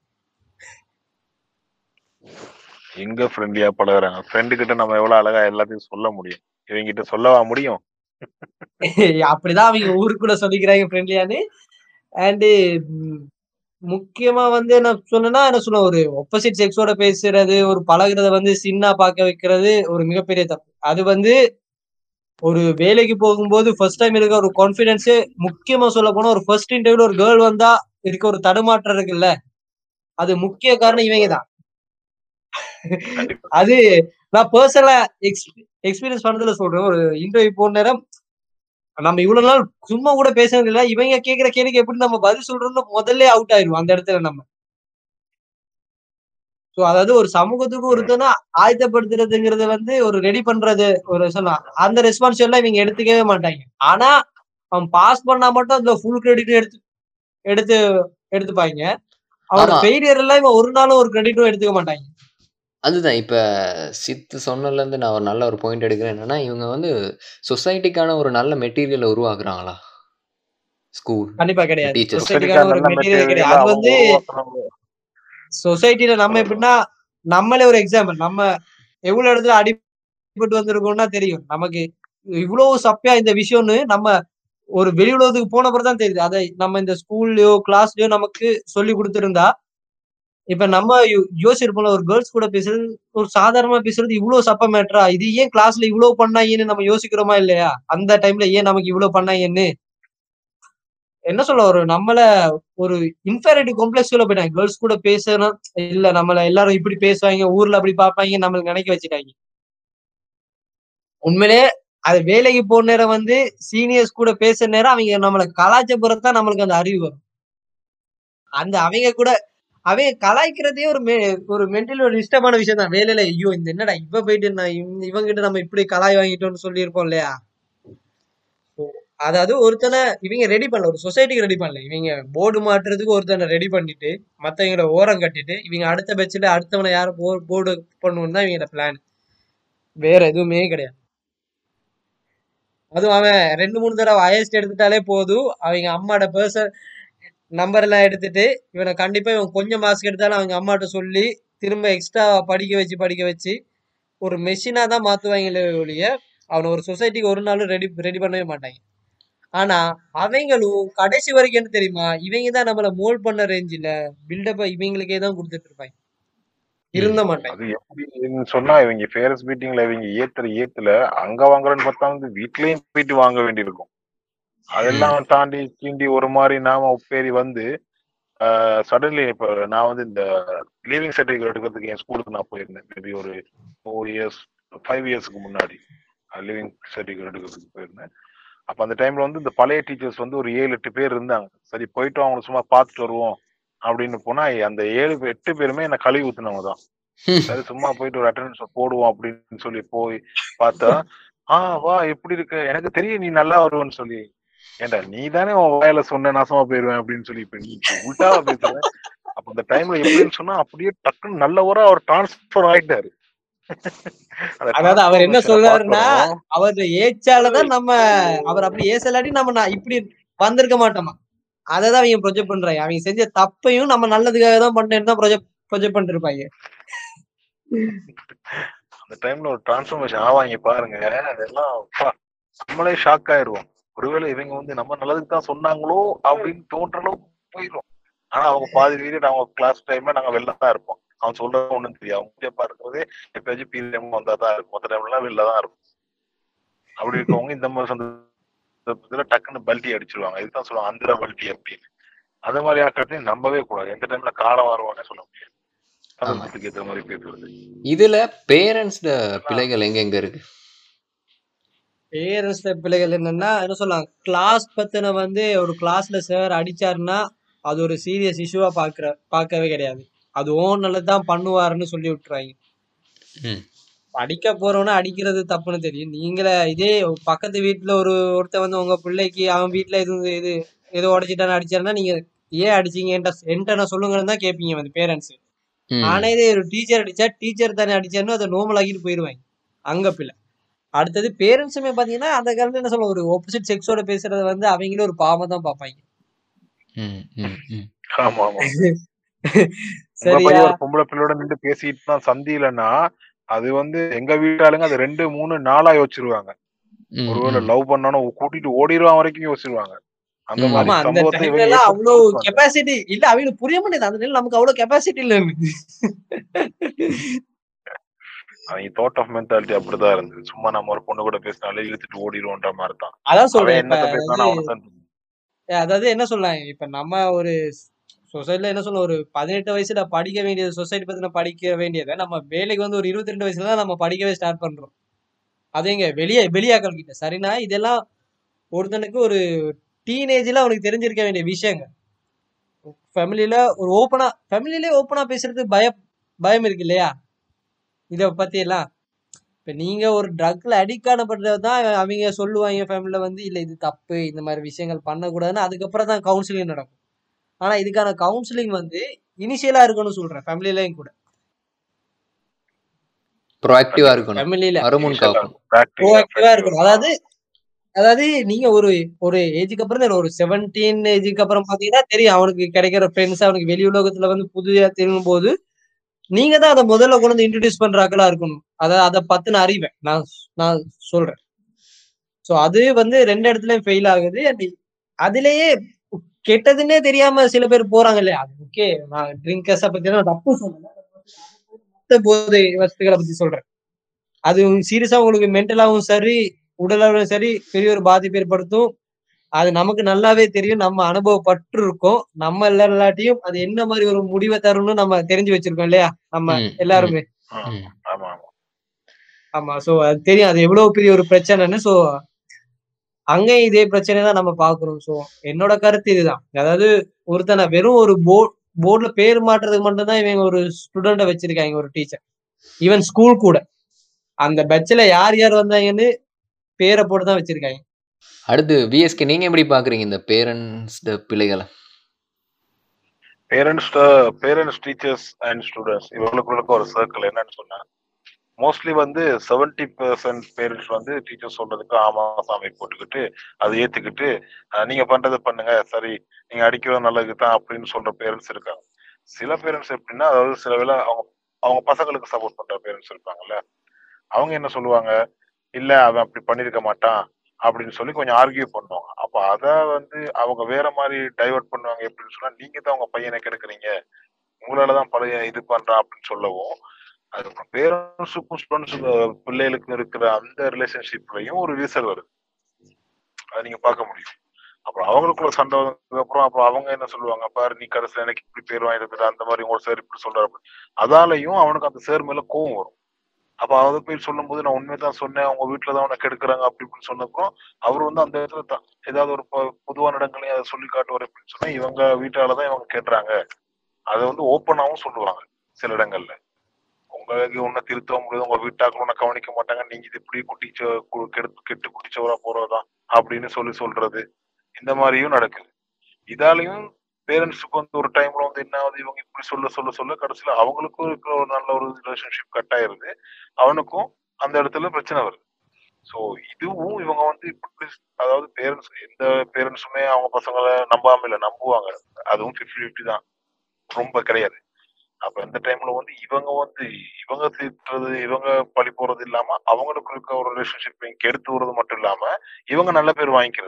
எங்க ஃப்ரெண்ட்லியா பழகுறாங்க ஃப்ரெண்டு கிட்ட நம்ம எவ்வளவு அழகா எல்லாத்தையும் சொல்ல முடியும் இவங்க கிட்ட சொல்லவா முடியும் அப்படிதான் அவங்க ஊருக்குள்ள சொல்லிக்கிறாங்க ஃப்ரெண்ட்லியான்னு அண்டு முக்கியமா வந்து என்ன சொன்னா என்ன சொல்ல ஒரு ஒப்போசிட் செக்ஸோட பேசுறது ஒரு பழகுறத வந்து சின்னா பார்க்க வைக்கிறது ஒரு மிகப்பெரிய தப்பு அது வந்து ஒரு வேலைக்கு போகும்போது ஃபர்ஸ்ட் டைம் இருக்க ஒரு கான்பிடன்ஸ் முக்கியமா சொல்ல போனா ஒரு ஃபர்ஸ்ட் இன்டர்வியூல ஒரு கேர்ள் வந்தா இருக்க ஒரு தடுமாற்றம் இருக்குல்ல அது முக்கிய காரணம் இவங்க தான் கண்டிப்பா அது நான் பர்சனலா எக்ஸ்பீரியன்ஸ் பண்ணதுல சொல்றேன் ஒரு இன்டர்வியூ போன நேரம் நம்ம இவ்வளவு நாள் சும்மா கூட பேசுறது இல்ல இவங்க கேக்குற கேள்விக்கு எப்படி நம்ம பதில் சொல்றோம்னு முதல்ல அவுட் ஆயிருவோம் அந்த இடத்துல நம்ம சோ அதாவது ஒரு சமூகத்துக்கு ஒருத்தனை ஆயத்தப்படுத்துறதுங்கிறது வந்து ஒரு ரெடி பண்றது ஒரு சொன்னா அந்த ரெஸ்பான்ஸ் எல்லாம் இவங்க எடுத்துக்கவே மாட்டாங்க ஆனா அவன் பாஸ் பண்ணா மட்டும் அதுல ஃபுல் கிரெடிட் எடுத்து எடுத்து எடுத்துப்பாங்க அவனோட ஆமா. ஃபெயிலியர் எல்லாம் இவன் ஒரு நாளும் ஒரு கிரெடிட்டும் எடுத்துக்க மாட்டாங்க அதுதான் இப்ப சித்து சொன்னதுலேருந்து நான் ஒரு நல்ல ஒரு பாயிண்ட் எடுக்கிறேன் என்னன்னா இவங்க வந்து சொசைட்டிக்கான ஒரு நல்ல மெட்டீரியலை உருவாக்குறாங்களா ஸ்கூல் கண்டிப்பா கிடையாது Teachers. சொசைட்டிக்கான ஒரு மெட்டீரியல் கிடையாது அது வந்து சொசைட்டில நம்ம எப்படின்னா நம்மளே ஒரு எக்ஸாம்பிள் நம்ம எவ்வளவு இடத்துல அடிபட்டு வந்திருக்கோம்னா தெரியும் நமக்கு இவ்வளவு சப்பையா இந்த விஷயம்னு நம்ம ஒரு வெளி உலகத்துக்கு போன அப்புறம் தான் தெரியுது அதை நம்ம இந்த ஸ்கூல்லயோ கிளாஸ்லயோ நமக்கு சொல்லி கொடுத்திருந்தா இப்ப நம்ம யோ- யோசிச்சிருப்போம்ல ஒரு கேர்ள்ஸ் கூட பேசுறது ஒரு சாதாரணமா பேசுறது இவ்வளவு சப்ப மேட்டரா இது ஏன் கிளாஸ்ல இவ்வளவு பண்ணாங்கன்னு நம்ம யோசிக்கிறோமா இல்லையா அந்த டைம்ல ஏன் நமக்கு இவ்வளவு பண்ணாங்கன்னு என்ன சொல்ல ஒரு நம்மள ஒரு இன்ஃபீரியாரிட்டி காம்ப்ளெக்ஸ்ல போயிட்டாங்க கேர்ள்ஸ் கூட பேசணும் இல்ல நம்மள எல்லாரும் இப்படி பேசுவாங்க ஊர்ல அப்படி பார்ப்பாங்க நம்மளுக்கு நினைக்க வச்சுட்டாங்க உண்மையிலே அது வேலைக்கு போன நேரம் வந்து சீனியர்ஸ் கூட பேசுற நேரம் அவங்க நம்மள கலாய்ச்ச பிறகுதான் நம்மளுக்கு அந்த அறிவு வரும் அந்த அவங்க கூட அவங்க கலாய்க்கிறதே ஒரு மெ- ஒரு மென்டலி ஒரு இஷ்டமான விஷயம் தான் வேலையில ஐயோ இந்த என்னடா இவ போயிட்டு நான் இவங்க இவங்கிட்ட நம்ம இப்படி கலாய் வாங்கிட்டோம்னு சொல்லியிருப்போம் இல்லையா அதாவது ஒருத்தனை இவங்க ரெடி பண்ணல ஒரு சொசைட்டிக்கு ரெடி பண்ணல இவங்க போர்டு மாட்டுறதுக்கு ஒருத்தனை ரெடி பண்ணிட்டு மத்தவங்கள ஓரம் கட்டிட்டு இவங்க அடுத்த பேட்ச்ல அடுத்தவனை யாரும் போர்டு பண்ணணும் தான் இவங்களோட பிளான் வேற எதுவுமே கிடையாது அதுவும் அவன் ரெண்டு மூணு தடவை ஹையஸ்ட் எடுத்துட்டாலே போதும் அவங்க அம்மாட பர்சன் நம்பர் எல்லாம் எடுத்துட்டு இவனை கண்டிப்பா இவன் கொஞ்சம் மார்க்ஸ் எடுத்தாலும் அவங்க அம்மாட்ட சொல்லி திரும்ப எக்ஸ்ட்ரா படிக்க வச்சு படிக்க வச்சு ஒரு மெஷினா தான் மாத்துவாங்களே ஒழிய அவனை ஒரு சொசைட்டிக்கு ஒரு நாளும் ரெடி ரெடி பண்ணவே மாட்டாங்க ஆனா அவங்களும் கடைசி வரைக்கும் என்ன தெரியுமா இவங்க தான் நம்மள மோல்ட் பண்ண ரேஞ்சில பில்டப் இவங்களுக்கே தான் கொடுத்துட்டு இருப்பாங்க இருந்த மாட்டாங்க அது எப்படின்னு சொன்னா இவங்க ஃபேரஸ் மீட்டிங்ல இவங்க ஏத்துற ஏத்துல அங்க வாங்குறேன்னு பார்த்தா வந்து வீட்லயும் போயிட்டு வாங்க வேண்டியிருக்கும் அதெல்லாம் தாண்டி கீண்டி ஒரு மாதிரி நாம உப்பேறி வந்து சடன்லி இப்ப நான் வந்து இந்த லீவிங் சர்டிபிகேட் எடுக்கிறதுக்கு என் ஸ்கூலுக்கு நான் போயிருந்தேன் மேபி ஒரு ஃபோர் இயர்ஸ் ஃபைவ் இயர்ஸ்க்கு முன்னாடி லிவிங் சர்டிபிகேட் எடுக்கிறதுக்கு போயிருந்தேன் அப்ப அந்த டைம்ல வந்து இந்த பழைய டீச்சர்ஸ் வந்து ஒரு ஏழு எட்டு பேர் இருந்தாங்க சரி போயிட்டு அவங்களை சும்மா பார்த்துட்டு வருவோம் அப்படின்னு போனா அந்த ஏழு பேர், எட்டு பேருமே என்ன கழுவி ஊத்துனவங்க தான் சரி சும்மா போயிட்டு ஒரு அட்டெண்டன்ஸ் போடுவோம் அப்படின்னு சொல்லி போய் பார்த்தா ஆ வா எப்படி இருக்க எனக்கு தெரியும் நீ நல்லா வருவன்னு சொல்லி ஏண்டா நீ தானே உன் வாயில சொன்ன நாசமா போயிருவேன் அப்படின்னு சொல்லி இப்ப நீ இப்ப உல்டாவா பேசுற அப்ப அந்த டைம்ல எப்படின்னு சொன்னா அப்படியே டக்குன்னு நல்லவரா அவர் டிரான்ஸ்பர் ஆயிட்டாரு அந்த அதாவது அவர் என்ன transformation-அ சொல்றாருன்னா பார்க்கிறோம். அவர் ஏச்சாலதான் நம்ம அவர் அப்படி ஏசலாட்டி நம்ம நான் இப்படி வந்திருக்க மாட்டோமா அததான் அவங்க ப்ரொஜெக்ட் பண்றாங்க அவங்க செஞ்ச தப்பையும் நம்ம நல்லதுக்காக தான் பண்ணேன்னு தான் ப்ரொஜெக்ட் ப்ரொஜெக்ட் பண்ணிருப்பாங்க அந்த டைம்ல ஒரு டிரான்ஸ்ஃபர்மேஷன் ஆவாங்க பாருங்க அதெல்லாம் அப்பா, நம்மளே ஷாக் ஆயிருவோம் ஒருவேளை இவங்க வந்து நம்ம நல்லதுக்கு தான் சொன்னாங்களோ அப்படின்னு தோன்ற அளவுக்கு போயிடும் ஆனா அவங்க பாதி பீரியட் அவங்க கிளாஸ் டைம்ல நாங்க வெளில தான் இருப்போம் அவன் சொல்றது ஒண்ணும் தெரியாது அவங்க மூஞ்சிய பார்க்கறதே எப்பயாச்சும் பீரியட் வந்தா தான் இருக்கும் மொத்த டைம்ல வெளில தான் இருக்கும் அப்படி இருக்கவங்க இந்த மாதிரி சந்தர்ப்பத்துல டக்குன்னு பல்ட்டி அடிச்சிருவாங்க இதுதான் சொல்லுவாங்க அந்திர பல்ட்டி அப்படின்னு அந்த மாதிரி ஆக்கிறதையும் நம்பவே கூடாது எந்த டைம்ல காலம் வருவானே சொல்ல முடியாது சந்தர்ப்பத்துக்கு ஏற்ற மாதிரி பேசுறது இதுல பேரண்ட்ஸ் பிள்ளைகள் எங்க எங்க இருக்கு பேரண்ட்ஸ் பிள்ளைகள் என்னன்னா என்ன சொல்லலாம் கிளாஸ் பத்தின வந்து ஒரு கிளாஸ்ல சார் அடிச்சாருன்னா அது ஒரு சீரியஸ் இஷ்யூவா பாக்குற பார்க்கவே கிடையாது அது ஓன் தான் பண்ணுவாருன்னு சொல்லி விட்டுருவாங்க ம். அடிக்க போறவன அடிக்கிறது தப்புன்னு தெரியும் நீங்களே இதே பக்கத்து வீட்டுல ஒரு ஒருத்தன் வந்து உங்க பிள்ளைக்கு அவன் வீட்டுல இது இது ஏதோ உடைச்சிட்டான்னு அடிச்சாருன்னா நீங்க ஏன் அடிச்சீங்க என்கிட்ட என்கிட்ட நான் சொல்லுங்கன்னு தான் கேட்பீங்க வந்து பேரண்ட்ஸ் ம். ஆனா இதே ஒரு டீச்சர் அடிச்சா டீச்சர் தானே அடிச்சாருன்னு அதை நோமல் ஆக்கிட்டு போயிருவாங்க அங்க பிள்ளை அடுத்தது பேரண்ட்ஸுமே பாத்தீங்கன்னா அந்த காலத்துல என்ன சொல்ல ஒரு ஆப்போசிட் செக்ஸோட பேசுறத வந்து அவங்களும் ஒரு பாவமா தான் பார்ப்பாங்க ம், ம், ம். ஆமா ஆமா உங்க சரியா பையன் ஒரு பொம்பளை பிள்ளையோட நின்று பேசிட்டு தான் சந்தியிலன்னா அது வந்து எங்க வீட்டாளுங்க அது ரெண்டு மூணு நாளா யோசிச்சிருவாங்க ம், ஒருவேளை ம். லவ் பண்ணானோ கூட்டிட்டு ஓடிடுவான் வரைக்கும் யோசிச்சிருவாங்க அந்த ம். மாதிரி ஆமா அந்த சம்பவத்தை டைம்ல இவங்க எல்லாம் ஏற்படுத்தி அவ்வளவு கொடுப்பாங்க கெப்பாசிட்டி இல்ல அவங்களுக்கு புரிய மாட்டேங்குது அந்த நேரம் நமக்கு அவ்வளவு கெப்பாசிட்டி இல்ல அவங்க தாட் ஆஃப் மென்டாலிட்டி அப்படிதான் இருந்தது சும்மா நம்ம ஒரு பொண்ணு கூட பேசினாலே இழுத்துட்டு ஓடிடுவோன்ற மாதிரி தான் அதான் அவன் சொல்றேன் இப்ப என்னத்த பேசினாலும் அவனுக்கு தான் தெரியும். அதாவது என்ன சொல்லலாம் இப்ப நம்ம ஒரு சொசைட்டில என்ன சொல்ல ஒரு பதினெட்டு வயசுல படிக்க வேண்டியது சொசைட்டி பத்தின படிக்க வேண்டியதை நம்ம வேலைக்கு வந்து ஒரு இருபத்தி ரெண்டு வயசுல தான் நம்ம படிக்கவே ஸ்டார்ட் பண்றோம் அது எங்க வெளியே வெளியாக்கள் கிட்ட சரினா இதெல்லாம் ஒருத்தனுக்கு ஒரு டீனேஜ்ல அவனுக்கு தெரிஞ்சிருக்க வேண்டிய விஷயங்க ஃபேமிலியில ஒரு ஓப்பனா ஃபேமிலிலே ஓப்பனா பேசுறதுக்கு பயம் பயம் இருக்கு இல்லையா இத பத்தி எல்லாம் இப்ப நீங்க ஒரு ட்ரக்ல அடிக்ட் ஆனப்பட்டது தான் அவங்க சொல்லுவாங்க ஃபேமிலில வந்து இல்ல இது தப்பு இந்த மாதிரி விஷயங்கள் பண்ணக்கூடாதுன்னு அதுக்கப்புறம் தான் கவுன்சிலிங் நடக்கும் ஆனா இதுக்கான கவுன்சிலிங் வந்து இனிஷியலா இருக்கும்னு சொல்றேன் ஃபேமிலிலையும் கூட ப்ரோஆக்டிவா இருக்கணும் ஃபேமிலியில அருமுன் Initial ஆ காக்கும் இருக்கும். Practical ஆ, ப்ரோஆக்டிவா practical இருக்கணும் ஆ. அதாவது அதாவது நீங்க ஒரு ஒரு ஏஜுக்கு அப்புறம் தான் ஒரு செவன்டீன் ஏஜுக்கு அப்புறம் பாத்தீங்கன்னா தெரியும் அவனுக்கு கிடைக்கிற ஃப்ரெண்ட்ஸ் அவனுக்கு வெளி உலகத்துல வந்து புதியா தெரியும் போது நீங்க தான் அதை முதல்ல கொண்டு வந்து இன்ட்ரடியூஸ் பண்றாக்களா இருக்கணும் அதாவது அதை பத்தின அறிவை நான் நான் சொல்றேன் சோ அது வந்து ரெண்டு இடத்துலயும் ஃபெயில் ஆகுது and அதுலயே கெட்டதுன்னே தெரியாம சில பேர் போறாங்க இல்லையா அது ஓகே நான் ட்ரிங்கர்ஸ பத்தி நான் தப்பு சொல்லல மத்த போதை வசதிகளை பத்தி சொல்றேன் அது சீரியஸா உங்களுக்கு மென்டலாவும் சரி உடலாவும் சரி பெரிய ஒரு பாதிப்பு ஏற்படுத்தும் அது நமக்கு நல்லாவே தெரியும் நம்ம அனுபவப்பட்டு இருக்கோம் நம்ம எல்லாத்தையும் அது என்ன மாதிரி ஒரு முடிவை தரும்னு நம்ம தெரிஞ்சு வச்சிருக்கோம் இல்லையா நம்ம ம், ம், எல்லாருமே ஆ, ம். ஆமா ஆமா ஆமா சோ அது தெரியும் அது எவ்வளவு பெரிய ஒரு பிரச்சனைன்னு சோ அங்கேயும் இதே பிரச்சனை தான் நம்ம பாக்குறோம் சோ என்னோட கருத்து இதுதான் அதாவது ஒருத்தனை வெறும் ஒரு போர்ட் போர்டுல பேர் மாற்றுறதுக்கு மட்டும்தான் இவங்க ஒரு ஸ்டூடெண்ட வச்சிருக்காங்க ஒரு டீச்சர் ஈவன் ஸ்கூல் கூட அந்த பெட்ச்ல யார் யார் வந்தாங்கன்னு பேரை போட்டு தான் வச்சிருக்காங்க அடுத்து விஎஸ்கே நீங்க எப்படி பாக்குறீங்க இந்த பேரண்ட்ஸ் பிள்ளைகளை parents parents teachers and students இவங்களுக்குள்ள ஒரு சர்க்கிள் என்னன்னு சொன்னா மோஸ்ட்லி வந்து செவன்டி பெர்சன்ட் பேரண்ட்ஸ் வந்து டீச்சர் சொல்றதுக்கு ஆமா சாமி போட்டுக்கிட்டு அதை ஏத்துக்கிட்டு அஹ், நீங்க பண்றதை பண்ணுங்க சரி நீங்க அடிக்கிறது நல்லதுக்கு தான் அப்படின்னு சொல்ற பேரண்ட்ஸ் இருக்காங்க சில பேரண்ட்ஸ் எப்படின்னா அதாவது சில வேளை அவங்க அவங்க பசங்களுக்கு சப்போர்ட் பண்ற பேரண்ட்ஸ் இருப்பாங்கல்ல அவங்க என்ன சொல்லுவாங்க இல்ல அவன் அப்படி பண்ணிருக்க மாட்டான் அப்படின்னு சொல்லி கொஞ்சம் ஆர்கியூ பண்ணுவாங்க அப்ப அத வந்து அவங்க வேற மாதிரி டைவர்ட் பண்ணுவாங்க எப்படின்னு சொன்னா நீங்க தான் உங்க பையனை கெடுக்குறீங்க உங்களாலதான் பழைய இது பண்றான் அப்படின்னு சொல்லவும் அதுக்கப்புறம் பேரண்ட்ஸுக்கும் ஸ்டூடெண்ட்ஸுக்கும் பிள்ளைகளுக்கும் இருக்கிற அந்த ரிலேஷன்ஷிப்லயும் ஒரு விரிசல் வருது அதை நீங்க பார்க்க முடியும் அப்புறம் அவங்களுக்குள்ள சண்டை வந்ததுக்கு அப்புறம் அப்புறம் அவங்க என்ன சொல்லுவாங்க பாரு நீ கடைசியில எனக்கு இப்படி பேர் வாங்கி தந்துட்ட அந்த மாதிரி உங்க சார் இப்படி சொல்றாரு அப்படி. அதாலையும் அவனுக்கு அந்த சார் மேல கோவம் வரும் அப்ப அதை போய் சொல்லும்போது நான் உண்மையை தான் சொன்னேன் அவங்க வீட்டுல தான் உனக்கு கெடுக்குறாங்க அப்படி இப்படின்னு சொன்னப்புறம் அவர் வந்து அந்த இடத்துல தான் ஏதாவது ஒரு பொ- பொதுவான இடங்களையும் அதை சொல்லி காட்டுவார் அப்படின்னு சொன்னா இவங்க வீட்டாலதான் இவங்க கேட்டுறாங்க அதை வந்து ஓப்பனாவும் சொல்லுவாங்க சில இடங்கள்ல உங்களுக்கு ஒன்னும் திருத்தவும் முடியாது உங்க வீட்டாக்கள் ஒன்னும் கவனிக்க மாட்டாங்க நீங்க இது இப்படி குட்டிச்ச கு- கெடுத்து கெட்டு குடிச்சவரா போறதுதான் அப்படின்னு சொல்லி சொல்றது இந்த மாதிரியும் நடக்குது இதாலையும் பேரண்ட்ஸுக்கு வந்து ஒரு டைம்ல வந்து என்ன ஆகுது இவங்க இப்படி சொல்ல சொல்ல சொல்ல கடைசியில அவங்களுக்கும் இருக்கிற ஒரு நல்ல ஒரு ரிலேஷன்ஷிப் கட் ஆயிருது அவனுக்கும் அந்த இடத்துல பிரச்சனை வருது சோ இதுவும் இவங்க வந்து இப்படி அதாவது பேரண்ட்ஸ் எந்த பேரண்ட்ஸுமே அவங்க பசங்களை நம்பாம இல்ல நம்புவாங்க அதுவும் ஃபிஃப்டி ஃபிஃப்டி தான் ரொம்ப கிடையாது அப்ப இந்த டைம்ல வந்து இவங்க வந்து இவங்க திட்டுறது இவங்க பழி போறது இல்லாம அவங்களுக்கு இருக்க ஒரு ரிலேஷன்ஷிப் கெடுத்து விடுறது மட்டும் இல்லாம இவங்க நல்ல பேர் வாங்கிக்கிறது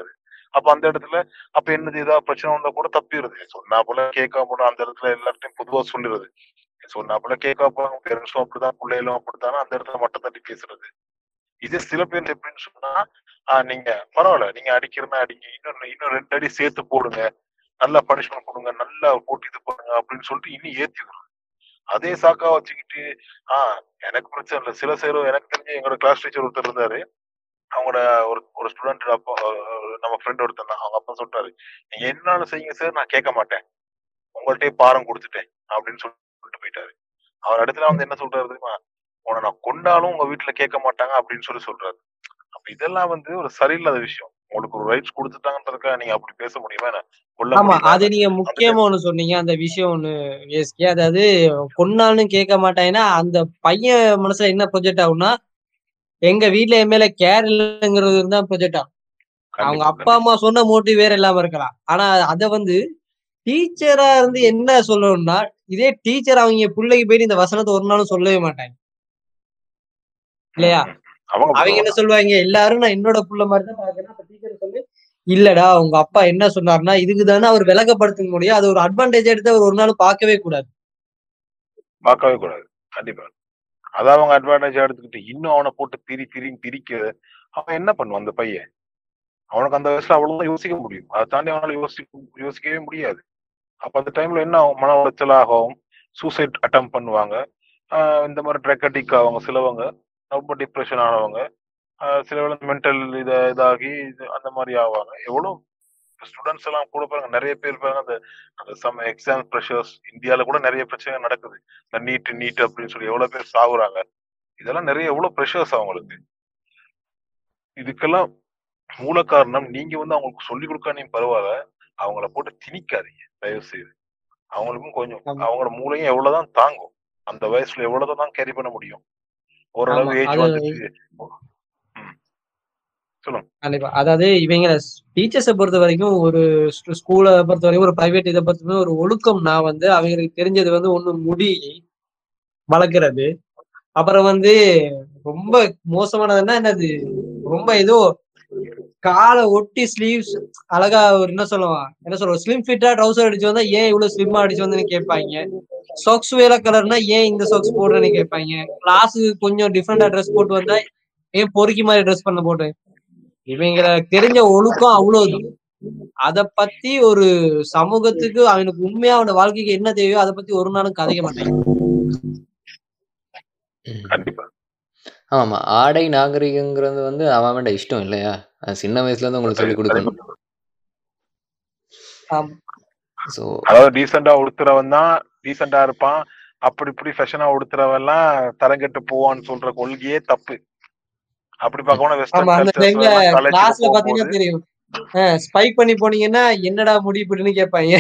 அப்ப அந்த இடத்துல அப்ப என்னது ஏதாவது பிரச்சனை வந்தா கூட தப்பிடுது சொன்னா போல கேட்காம போனா அந்த இடத்துல எல்லார்ட்டையும் பொதுவா சொல்லிடுறது சொன்னா போல கேட்காம போனாங்க பேரண்ட்ஸும் அப்படிதான் பிள்ளைகளும் அப்படித்தானே அந்த இடத்துல மட்டம் தட்டி பேசுறது இது சில பேர் எப்படின்னு சொன்னா ஆஹ் நீங்க பரவாயில்ல நீங்க அடிக்கிறனா அடிங்க இன்னும் இன்னும் ரெண்டு அடி சேர்த்து போடுங்க நல்லா பனிஷ்மெண்ட் கொடுங்க நல்லா போட்டு இது பண்ணுங்க அப்படின்னு சொல்லிட்டு இன்னும் ஏத்தி விடுறது அதே சாக்கா வச்சுக்கிட்டு ஆஹ் எனக்கு பிரச்சனை இல்லை சில சேரும் எனக்கு தெரிஞ்ச எங்களோட கிளாஸ் டீச்சர் ஒருத்தர் இருந்தாரு அவங்களோட ஒரு ஒரு ஸ்டூடெண்ட் அப்பா அஹ் நம்ம ஃப்ரெண்ட் ஒருத்தர் தான் அவங்க அப்பா சொல்லிட்டாரு நீங்க என்னாலும் செய்யுங்க சார் நான் கேட்க மாட்டேன் உங்கள்ட்டே பாரம் கொடுத்துட்டேன் அப்படின்னு சொல்லிட்டு போயிட்டாரு அவர் இடத்துல வந்து என்ன சொல்றாரு தெரியுமா உன்னை நான் கொண்டாலும் உங்க வீட்டுல கேட்க மாட்டாங்க அப்படின்னு சொல்லி சொல்றாரு அப்ப இதெல்லாம் வந்து ஒரு சரியில்லாத விஷயம் உங்களுக்கு ஒரு ரைட்ஸ் கொடுத்துட்டாங்கன்றதுக்காக நீங்க அப்படி பேச முடியுமா என்ன கொல்ல ஆமா முடியுமா அது என்ன? நீங்க அந்த முக்கியமா ஒண்ணு சொன்னீங்க அந்த விஷயம் ஒண்ணு எஸ்கே அதாவது கொன்னாலும் கேட்க மாட்டாங்கன்னா அந்த பையன் மனசுல என்ன ப்ரொஜெக்ட் ஆகும்னா எங்க வீட்ல என் மேல கேர் இல்லைங்கிறது தான் ப்ரொஜெக்ட் ஆகும் அவங்க கண்டிப்பா அப்பா அம்மா சொன்ன மோட்டிவ் வேற இல்லாம இருக்கலாம் ஆனா அத வந்து டீச்சரா இருந்து என்ன சொல்லணும்னா இதே டீச்சர் அவங்க பிள்ளைக்கு போயிட்டு இந்த வசனத்தை ஒரு நாளும் சொல்லவே மாட்டாங்க இல்லையா அவங்க அவங்க என்ன சொல்லுவாங்க எல்லாரும் நான் என்னோட புள்ள மாதிரி தான் பாக்குறேன் அப்ப டீச்சர் சொல்லி இல்லடா உங்க அப்பா என்ன சொன்னாருன்னா இதுக்கு தானே அவர் விளக்கப்படுத்த முடியும் அது ஒரு அட்வான்டேஜ் எடுத்து அவர் ஒரு நாள் பார்க்கவே கூடாது பார்க்கவே கூடாது கண்டிப்பா அதான் அவங்க அட்வான்டேஜ் எடுத்துக்கிட்டு இன்னும் அவனை போட்டு திரி திரின்னு திரிக்க அவன் என்ன பண்ணுவான் அந்த பையன் அவனுக்கு அந்த வயசுல அவ்வளவுதான் யோசிக்க முடியும் அதை தாண்டி அவனால யோசிக்க யோசிக்கவே முடியாது அப்ப அந்த டைம்ல என்ன ஆகும் மன உளைச்சல் ஆகும் சூசைட் அட்டம் பண்ணுவாங்க ஆஹ் இந்த மாதிரி ட்ரக் அடிக்ட் ஆவாங்க சிலவங்க ரொம்ப டிப்ரெஷன் ஆனவங்க ஆஹ் சில வேளை மென்டல் இத இதாகி இது அந்த மாதிரி ஆவாங்க எவ்வளவு ஸ்டூடெண்ட்ஸ் எல்லாம் கூட பாருங்க நிறைய பேர் பாருங்க அந்த அந்த சம் எக்ஸாம் ப்ரெஷர்ஸ் இந்தியால கூட நிறைய பிரச்சனை நடக்குது இந்த நீட் நீட் அப்படின்னு சொல்லி எவ்வளவு பேர் சாகுறாங்க இதெல்லாம் நிறைய எவ்வளவு ப்ரெஷர்ஸ் அவங்களுக்கு இதுக்கெல்லாம் மூல காரணம் நீங்க வந்து அவங்களுக்கு சொல்லி கொடுக்கானே பரவாயில்ல அவங்கள போட்டு திணிக்காதீங்க தயவு செய்து அவங்களுக்கும் கொஞ்சம் ஆமா. அவங்களோட மூளையும் எவ்வளவுதான் தாங்கும் அந்த வயசுல எவ்வளவுதான் கேரி பண்ண முடியும் ஓரளவு ஆமா, ஏஜ் அது- வந்துச்சு ம். சொல்லுங்க கண்டிப்பா அதாவது இவங்க டீச்சர்ஸை பொறுத்த வரைக்கும் ஒரு ஸ்கூலை பொறுத்த வரைக்கும் ஒரு பிரைவேட் இதை பொறுத்த வரைக்கும் ஒரு ஒழுக்கம்னா வந்து அவங்களுக்கு தெரிஞ்சது வந்து ஒண்ணு முடி வளர்க்கறது அப்புறம் வந்து ரொம்ப மோசமானதுன்னா என்னது ரொம்ப ஏதோ காலை ஒட்டி ஸ்லீவ்ஸ் அழகா ஒரு என்ன சொல்லுவான் என்ன சொல்லுவோம் ஸ்லிம் ஃபிட்டா ட்ரௌசர் அடிச்சு வந்தா ஏன் இவ்வளவு ஸ்லிம்மா அடிச்சு வந்தேன்னு கேட்பாங்க சாக்ஸ் வேலை கலர்னா ஏன் இந்த சாக்ஸ் போடுறேன்னு கேட்பாங்க கிளாஸுக்கு கொஞ்சம் டிஃப்ரெண்டா ட்ரெஸ் போட்டு வந்தா ஏன் பொறுக்கி மாதிரி ட்ரெஸ் பண்ண போட்டு இவங்களுக்கு தெரிஞ்ச ஒழுக்கம் அவ்வளவு அத பத்தி ஒரு சமூகத்துக்கு அவனுக்கு உண்மையா அவனோட வாழ்க்கைக்கு என்ன தேவையோ அதை பத்தி ஒரு நாளும் கதைக்க மாட்டாங்க ம். கண்டிப்பா ஆமா ஆடை நாகரிகங்கிறது வந்து அவன் அவன்ட இஷ்டம் இல்லையா அது சின்ன வயசுல இருந்து உங்களுக்கு சொல்லி கொடுக்கணும் ஆமா. ஸோ அதாவது டீசெண்டா உடுத்துறவன் தான் டீசெண்டா இருப்பான் அப்படி இப்படி ஃபேஷனா உடுத்துறவன் எல்லாம் தரங்கெட்டு போவான்னு சொல்ற கொள்கையே தப்பு அப்படி பார்க்கணும் ஆமா வெஸ்டர்ன் அந்த டைம்ல கல்ச்சர்ஸ் கிளாஸ்ல காலேஜுக்கு பாத்தீங்கன்னா போகும்போது தெரியும் ஸ்பைக் பண்ணி போனீங்கன்னா என்னடா முடி இப்படின்னு கேட்பாங்க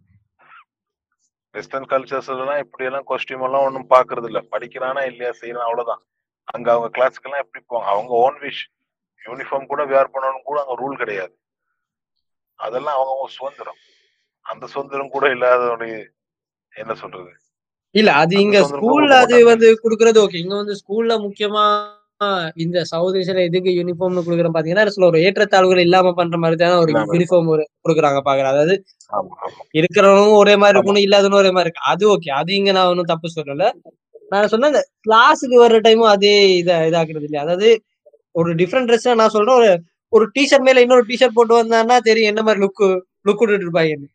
வெஸ்டர்ன் கல்ச்சர்ஸ் எல்லாம் இப்படி எல்லாம் காஸ்டியூம் எல்லாம் ஒண்ணும் பாக்குறது இல்ல படிக்கிறானா இல்லையா செய்யறான் அவ்வளவுதான் அங்க அவங்க கிளாஸுக்கு எல்லாம் எப்படி போவாங்க அவங்க ஓன் விஷ் யூனிஃபார்ம் கூட வேர் பண்ணணும் கூட அங்க ரூல் கிடையாது அதெல்லாம் அவங்க அவங்க சுதந்திரம் அந்த சுதந்திரம் கூட இல்லாத ஒரு என்ன சொல்றது இல்ல அது அந்த இங்க சுதந்திரம் கூட ஸ்கூல்ல கொடுக்க அது மாட்டாங்க வந்து குடுக்கறது ஓகே இங்க வந்து ஸ்கூல்ல முக்கியமா இந்த சவுத் ஏசியால எதுக்கு யூனிஃபார்ம்னு குடுக்குறோம் பாத்தீங்கன்னா சில ஒரு ஏற்றத்தாழ்வுகள் இல்லாம பண்ற மாதிரி தான் ஒரு இல்லாம இருக்கும் யூனிஃபார்ம் ஒரு குடுக்குறாங்க பாக்குறேன் அதாவது ஆமா ஆமா இருக்கிறவனும் ஒரே மாதிரி ஆமா இருக்கணும் இல்லாதவனும் ஒரே மாதிரி இருக்கு அது ஓகே அது இங்க நான் ஒன்றும் தப்பு சொல்லல நான் சொன்ன இந்த கிளாஸுக்கு வர்ற டைமும் அதே இத இதாக்குறது இல்லையா அதாவது ஒரு டிஃப்ரெண்ட் ட்ரெஸ் நான் சொல்றேன் ஒரு ஒரு டிஷர்ட் மேல இன்னொரு டிஷர்ட் போட்டு வந்தான்னா தெரியும் என்ன மாதிரி லுக் லுக் விட்டுட்டு இருப்பாங்க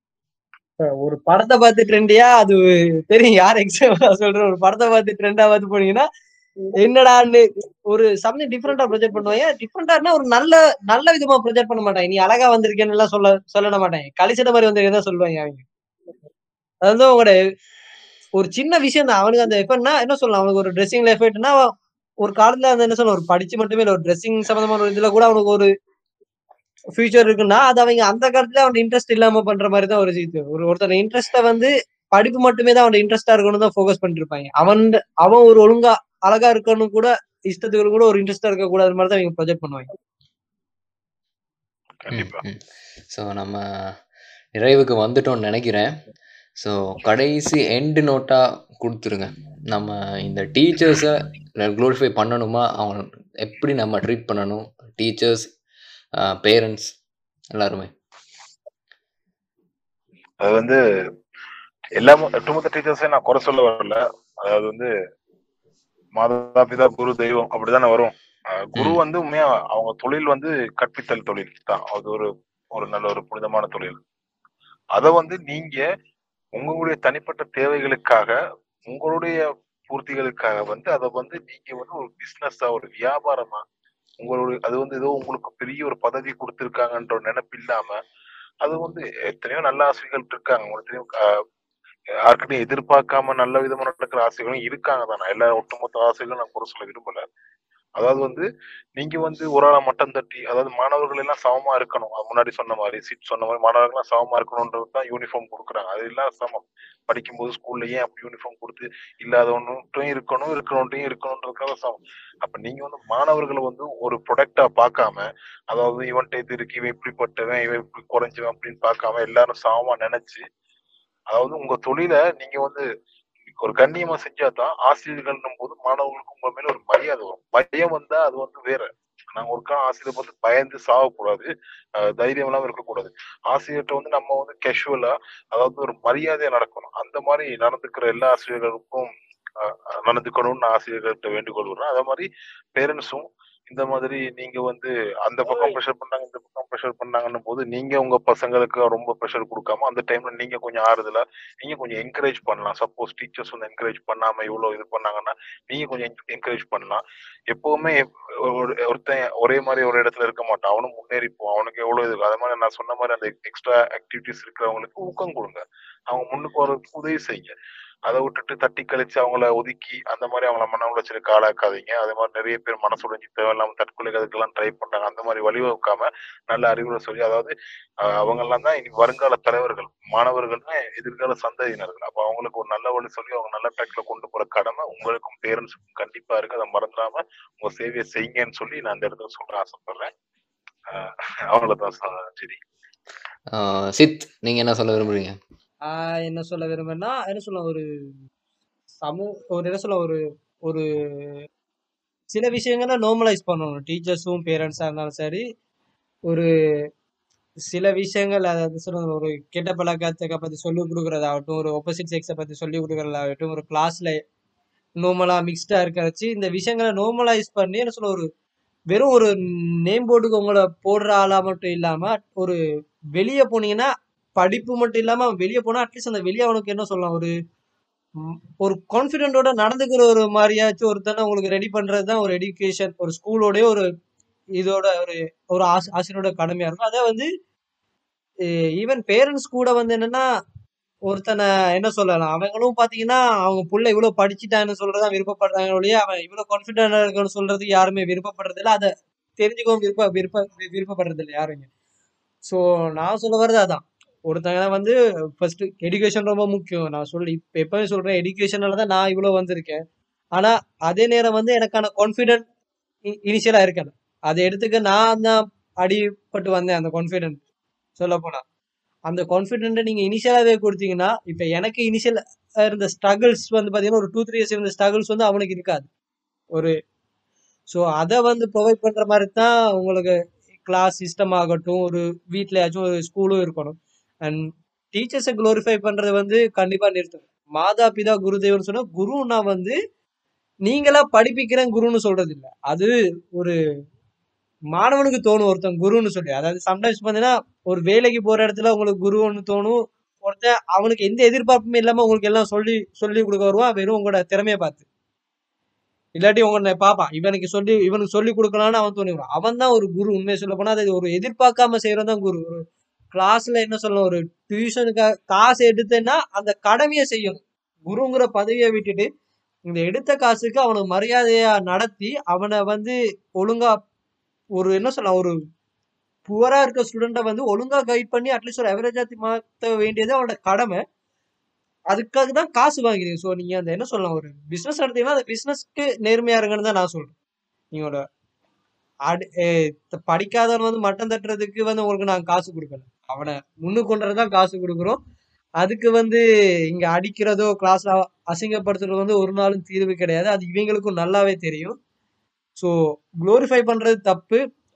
ஒரு படத்தை பார்த்து ட்ரெண்டியா அது தெரியும் யார் எக்ஸாம்பிள் சொல்றேன் ஒரு படத்தை பார்த்து ட்ரெண்டா பார்த்து போனீங்கன்னா என்னடான்னு ஒரு சம்திங் டிஃப்ரெண்டா ப்ரொஜெக்ட் பண்ணுவாங்க டிஃப்ரெண்டானா ஒரு நல்ல நல்ல விதமா ப்ரொஜெக்ட் பண்ண மாட்டாங்க நீ அழகா வந்திருக்கேன்னு எல்லாம் சொல்ல சொல்ல மாட்டாங்க கழிச்சிட்ட மாதிரி வந்திருக்கேன் தான் சொல்லுவாங்க அவங்க அதாவது உங்களோட ஒரு சின்ன விஷயம் தான் அவனுக்கு அந்த எஃபர்ட்னா என்ன சொல்லலாம் அவனுக்கு ஒரு ட்ரெஸ்ஸிங்ல எஃபர்ட்னா ஒரு காலத்துல அந்த என்ன சொல்ல ஒரு படிச்சு மட்டுமே இல்ல ஒரு ட்ரெஸ்ஸிங் சம்பந்தமான ஒரு இதுல கூட அவனுக்கு ஒரு ஃபியூச்சர் இருக்குன்னா அது அவங்க அந்த காலத்துல அவன் இன்ட்ரெஸ்ட் இல்லாம பண்ற மாதிரி தான் ஒரு இது ஒரு ஒருத்தர் இன்ட்ரெஸ்ட வந்து படிப்பு மட்டுமே தான் அவன் இன்ட்ரெஸ்டா இருக்கணும் தான் ஃபோக்கஸ் பண்ணிட்டு இருப்பாங்க அவன் அவன் ஒரு ஒழுங்கா அழகா இருக்கணும் கூட இஷ்டத்துக்கு கூட ஒரு இன்ட்ரெஸ்டா இருக்க கூடாது மாதிரி தான் இவங்க ப்ரொஜெக்ட் பண்ணுவாங்க கண்டிப்பா ஸோ நம்ம நிறைவுக்கு வந்துட்டோம்னு நினைக்கிறேன் ஸோ கடைசி எண்டு நோட்டாக கொடுத்துருங்க நம்ம இந்த டீச்சர்ஸை க்ளோரிஃபை பண்ணணுமா அவங்க எப்படி நம்ம ட்ரீட் பண்ணணும் டீச்சர்ஸ் பேரண்ட்ஸ் எல்லாருமே அது வந்து எல்லா ஒட்டுமொத்த டீச்சர்ஸையும் நான் குறை சொல்ல வரல அதாவது வந்து மாதா பிதா குரு தெய்வம் அப்படிதானே வரும் அஹ் குரு ம் வந்து உண்மையா அவங்க தொழில் வந்து கற்பித்தல் தொழில் தான் அது ஒரு ஒரு நல்ல ஒரு புனிதமான தொழில் அதை வந்து நீங்க உங்களுடைய தனிப்பட்ட தேவைகளுக்காக உங்களுடைய பூர்த்திகளுக்காக வந்து அதை வந்து நீங்க வந்து ஒரு பிசினஸா ஒரு வியாபாரமா உங்களுடைய அது வந்து ஏதோ உங்களுக்கு பெரிய ஒரு பதவி கொடுத்திருக்காங்கன்ற ஒரு நினைப்பு இல்லாம அது வந்து எத்தனையோ நல்ல ஆசிரியர்கள் இருக்காங்க உங்களுக்கு தெரியும் அஹ் யாருக்கிட்டையும் எதிர்பார்க்காம நல்ல விதமா நடக்கிற ஆசைகளும் இருக்காங்க தான் நான் எல்லா ஒட்டுமொத்த ஆசைகளும் நான் குறை சொல்ல விரும்பல அதாவது வந்து நீங்க வந்து ஒரு ஆளா மட்டம் தட்டி அதாவது மாணவர்கள் எல்லாம் சமமா இருக்கணும் அது முன்னாடி சொன்ன மாதிரி சீட் சொன்ன மாதிரி மாணவர்கள் எல்லாம் சமமா இருக்கணும்ன்றது தான் யூனிஃபார்ம் கொடுக்குறாங்க அது எல்லாம் சமம் படிக்கும்போது ஸ்கூல்ல ஏன் அப்படி யூனிஃபார்ம் கொடுத்து இல்லாதவன்ட்டும் இருக்கணும் இருக்கணும்ட்டையும் இருக்கணும்ன்றதுக்காக சமம் அப்ப நீங்க வந்து மாணவர்களை வந்து ஒரு ப்ரொடக்டா பார்க்காம அதாவது இவன்ட்ட இது இருக்கு இவன் இப்படிப்பட்டவன் இவன் இப்படி குறைஞ்சவன் அப்படின்னு பார்க்காம எல்லாரும் சமமா நினைச்சு அதாவது உங்க தொழிலை நீங்க வந்து ஒரு கண்ணியமா செஞ்சாதான் ஆசிரியர்கள்னும் போது மாணவர்களுக்கு உங்க மேல ஒரு மரியாதை வரும் பயம் வந்தா அது வந்து வேற நாங்க ஒருக்கா ஆசிரியர் பார்த்து பயந்து சாகக்கூடாது அஹ் தைரியம் இல்லாம இருக்கக்கூடாது ஆசிரியர்கிட்ட வந்து நம்ம வந்து கேஷுவலா அதாவது ஒரு மரியாதையா நடக்கணும் அந்த மாதிரி நடந்துக்கிற எல்லா ஆசிரியர்களுக்கும் அஹ், அஹ், நடந்துக்கணும்னு ஆசிரியர்கள்ட்ட வேண்டுகோள் வரும் அதே மாதிரி பேரண்ட்ஸும் இந்த மாதிரி நீங்க வந்து அந்த பக்கம் ப்ரெஷர் பண்ணாங்க இந்த பக்கம் ப்ரெஷர் பண்ணாங்கன்னும் போது நீங்க உங்க பசங்களுக்கு ரொம்ப ப்ரெஷர் கொடுக்காம அந்த டைம்ல நீங்க கொஞ்சம் ஆறுதலா நீங்க கொஞ்சம் என்கரேஜ் பண்ணலாம் சப்போஸ் டீச்சர்ஸ் வந்து என்கரேஜ் பண்ணாம இவ்வளவு இது பண்ணாங்கன்னா நீங்க கொஞ்சம் என்கரேஜ் பண்ணலாம் எப்பவுமே ஒரு- ஒருத்தன் ஒரே மாதிரி ஒரு இடத்துல இருக்க மாட்டான் அவனும் முன்னேறி போவான் அவனுக்கு எவ்வளவு இது அதே மாதிரி நான் சொன்ன மாதிரி அந்த எக்ஸ்ட்ரா ஆக்டிவிட்டிஸ் இருக்கிறவங்களுக்கு ஊக்கம் கொடுங்க அவங்க முன்னுக்கு வர்றதுக்கு உதவி செய்யுங்க அதை விட்டுட்டு தட்டி கழிச்சு அவங்கள ஒதுக்கி அந்த மாதிரி அவங்கள மன உளைச்சலுக்கு ஆளாக்காதீங்க அதே மாதிரி நிறைய பேர் மனசு உடைஞ்சு தேவையில்லாம தற்கொலை அதுக்கெல்லாம் ட்ரை பண்றாங்க அந்த மாதிரி வழிவகுக்காம நல்ல அறிவுரை சொல்லி அதாவது அவங்க எல்லாம் தான் இனி வருங்கால தலைவர்கள் மாணவர்கள் தான் எதிர்கால சந்ததியினர்கள் அப்ப அவங்களுக்கு ஒரு நல்ல வழி சொல்லி அவங்க நல்ல ட்ராக்ல கொண்டு போற கடமை உங்களுக்கும் பேரண்ட்ஸுக்கும் கண்டிப்பா இருக்கு அதை மறந்துடாம உங்க சேவையை செய்யுங்கன்னு சொல்லி நான் இந்த இடத்துல சொல்ல ஆசைப்படுறேன் ஆஹ் அவ்வளவுதான் ச- சரி ஆஹ் சித் நீங்க என்ன சொல்ல விரும்புறீங்க ஆஹ் என்ன சொல்ல விரும்புறேன்னா என்ன சொல்ல ஒரு சமூ ஒரு என்ன சொல்ல ஒரு ஒரு சில விஷயங்களை நார்மலைஸ் பண்ணணும் டீச்சர்ஸும் பேரண்ட்ஸாக இருந்தாலும் சரி ஒரு சில விஷயங்கள் அதாவது சொல்றது ஒரு கெட்ட பழக்கத்தை பற்றி சொல்லிக் கொடுக்குறதாகட்டும் ஒரு ஆப்போசிட் செக்ஸை பற்றி சொல்லிக் கொடுக்குறதாகட்டும் ஒரு கிளாஸில் நார்மலாக மிக்ஸ்டாக இருக்க வச்சு இந்த விஷயங்களை நார்மலைஸ் பண்ணி என்ன சொல்ல ஒரு வெறும் ஒரு நேம் போர்டுக்கு உங்களை போடுற ஆளா மட்டும் இல்லாமல் ஒரு வெளியே போனீங்கன்னா படிப்பு மட்டும் இல்லாமல் வெளியே போனால் அட்லீஸ்ட் அந்த வெளியே அவனுக்கு என்ன சொல்லலாம் ஒரு ம், ஒரு கான்ஃபிடென்ட்டோட நடந்துக்கிற ஒரு மாதிரியாச்சும் ஒருத்தனை உங்களுக்கு ரெடி பண்றது தான் ஒரு எஜுகேஷன் ஒரு ஸ்கூலோடைய ஒரு இதோட ஒரு ஒரு ஆசி ஆசிரியரோட கடமையா இருக்கும் அதே வந்து ஈவன் பேரண்ட்ஸ் கூட வந்து என்னன்னா ஒருத்தனை என்ன சொல்லலாம் அவங்களும் பாத்தீங்கன்னா அவங்க புள்ள இவ்வளவு படிச்சுட்டான்னு சொல்றதா விருப்பப்படுறாங்க ஒழிய அவன் இவ்வளவு கான்ஃபிடென்டா இருக்குன்னு சொல்றதுக்கு யாருமே விருப்பப்படுறது இல்ல அதை தெரிஞ்சுக்கவும் விருப்ப விருப்ப விருப்பப்படுறது இல்லை யாருங்க ஸோ நான் சொல்ல வர்றது அதான் ஒருத்தங்க வந்து ஃபர்ஸ்ட் எடுகேஷன் ரொம்ப முக்கியம் நான் சொல்லி இப்போ எப்பவுமே சொல்றேன் எடுகேஷனால தான் நான் இவ்வளோ வந்திருக்கேன் ஆனா அதே நேரம் வந்து எனக்கான கான்ஃபிடென்ட் இனிஷியலா இருக்கல அதை எடுத்துக்க நான் தான் அடிபட்டு வந்தேன் அந்த கான்ஃபிடென்ட் சொல்ல போனா அந்த கான்ஃபிடென்ட்டை நீங்க இனிஷியலாவே கொடுத்தீங்கன்னா இப்போ எனக்கு இனிஷியல் இருந்த ஸ்ட்ரகிள்ஸ் வந்து பாத்தீங்கன்னா ஒரு டூ த்ரீ இயர்ஸ் இருந்த ஸ்ட்ரகிள்ஸ் வந்து அவனுக்கு இருக்காது ஒரு ஸோ அதை வந்து ப்ரொவைட் பண்ற மாதிரி தான் உங்களுக்கு கிளாஸ் சிஸ்டம் ஆகட்டும் ஒரு வீட்லயாச்சும் ஒரு ஸ்கூலும் இருக்கணும் அண்ட் டீச்சர்ஸை க்ளோரிஃபை பண்றது வந்து கண்டிப்பா நிறுத்தணும் மாதா பிதா குருதேவன் சொன்னா குருன்னா வந்து நீங்களா படிப்பிக்கிறேன் குருன்னு சொல்றது இல்ல அது ஒரு மாணவனுக்கு தோணும் ஒருத்தன் குருன்னு சொல்லி அதாவது சம்டைம்ஸ் பார்த்தீங்கன்னா ஒரு வேலைக்கு போற இடத்துல உங்களுக்கு குருன்னு தோணும் ஒருத்தன் அவனுக்கு எந்த எதிர்பார்ப்புமே இல்லாம உங்களுக்கு எல்லாம் சொல்லி சொல்லி கொடுக்க வருவான் வெறும் உங்களோட திறமையை பார்த்து இல்லாட்டி உங்களை பாப்பான் இவனுக்கு சொல்லி இவனுக்கு சொல்லி கொடுக்கலாம்னு அவன் தோணிடுவான் அவன் தான் ஒரு குரு உண்மையை சொல்ல போனா அது ஒரு எதிர்பார்க்காம செய்யறது தான் குரு ஒரு கிளாஸ்ல என்ன சொல்லணும் ஒரு டியூஷனுக்கு காசு எடுத்தேன்னா அந்த கடமையை செய்யணும் குருங்கிற பதவியை விட்டுட்டு இந்த எடுத்த காசுக்கு அவனுக்கு மரியாதையா நடத்தி அவனை வந்து ஒழுங்கா ஒரு என்ன சொல்லலாம் ஒரு புவரா இருக்க ஸ்டூடெண்ட்டை வந்து ஒழுங்கா கைட் பண்ணி அட்லீஸ்ட் ஒரு அவரேஜா மாத்த வேண்டியது அவனோட கடமை அதுக்காக தான் காசு வாங்கிறீங்க ஸோ நீங்க அந்த என்ன சொல்லலாம் ஒரு பிசினஸ் நடத்தீங்கன்னா அந்த பிசினஸ்க்கு நேர்மையா இருங்கன்னு தான் நான் சொல்றேன் நீங்களோட அடி ஏ- த- படிக்காதவன் வந்து மட்டம் தட்டுறதுக்கு வந்து உங்களுக்கு நான் காசு கொடுக்கல அவனை முன்னுக்கு கொண்டு தான் காசு கொடுக்குறோம் அதுக்கு வந்து இங்க அடிக்கிறதோ கிளாஸ்ல அசிங்கப்படுத்துறது வந்து ஒரு நாளும் தீர்வு கிடையாது அது இவங்களுக்கும் நல்லாவே தெரியும் ஸோ க்ளோரிஃபை பண்றது தப்பு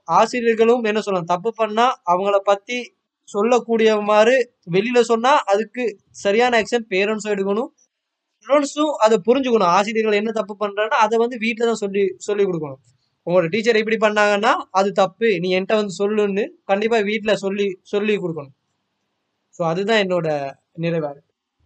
ஆசிரியர்களும் என்ன சொல்லலாம் தப்பு பண்ணா அவங்கள பத்தி சொல்லக்கூடியமாறு வெளியில சொன்னா அதுக்கு சரியான ஆக்ஷன் பேரண்ட்ஸும் எடுக்கணும் ஸ்டூடெண்ட்ஸும் அதை புரிஞ்சுக்கணும் ஆசிரியர்கள் என்ன தப்பு பண்றாங்கன்னா அதை வந்து வீட்டில் தான் சொல்லி சொல்லி கொடுக்கணும் உங்களோட டீச்சர் இப்படி பண்ணாங்கன்னா அது தப்பு நீ என்கிட்ட வந்து சொல்லுன்னு கண்டிப்பா வீட்டில் சொல்லி சொல்லி கொடுக்கணும் ஸோ அதுதான் என்னோட நிறைவாக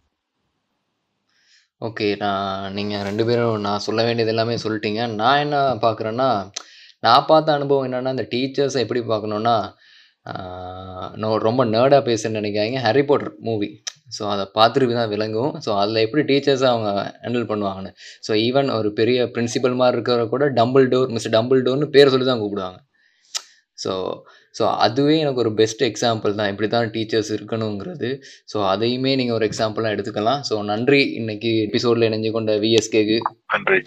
ஓகே நான் நீங்கள் ரெண்டு பேரும் நான் சொல்ல வேண்டியது எல்லாமே சொல்லிட்டீங்க நான் என்ன பார்க்குறேன்னா நான் பார்த்த அனுபவம் என்னென்னா இந்த டீச்சர்ஸை எப்படி பார்க்கணுன்னா ஆஹ் நான் ரொம்ப நேர்டாக பேசுன்னு நினைக்காதீங்க ஹாரி பாட்டர் மூவி ஸோ அதை பார்த்துட்டு தான் விளங்கும் ஸோ அதில் எப்படி டீச்சர்ஸை அவங்க ஹேண்டில் பண்ணுவாங்கன்னு ஸோ ஈவன் ஒரு பெரிய பிரின்சிபல் மாதிரி இருக்கிற கூட டம்பிள் டோர் மிஸ்டர் டம்பிள் டோர்னு பேர் சொல்லி தான் கூப்பிடுவாங்க ஸோ ஸோ அதுவே எனக்கு ஒரு பெஸ்ட் எக்ஸாம்பிள் தான் இப்படி தான் டீச்சர்ஸ் இருக்கணுங்கிறது ஸோ அதையுமே நீங்கள் ஒரு எக்ஸாம்பிளாக எடுத்துக்கலாம் ஸோ நன்றி இன்னைக்கு எபிசோடில் இணைஞ்சு கொண்ட விஎஸ்கேக்கு நன்றி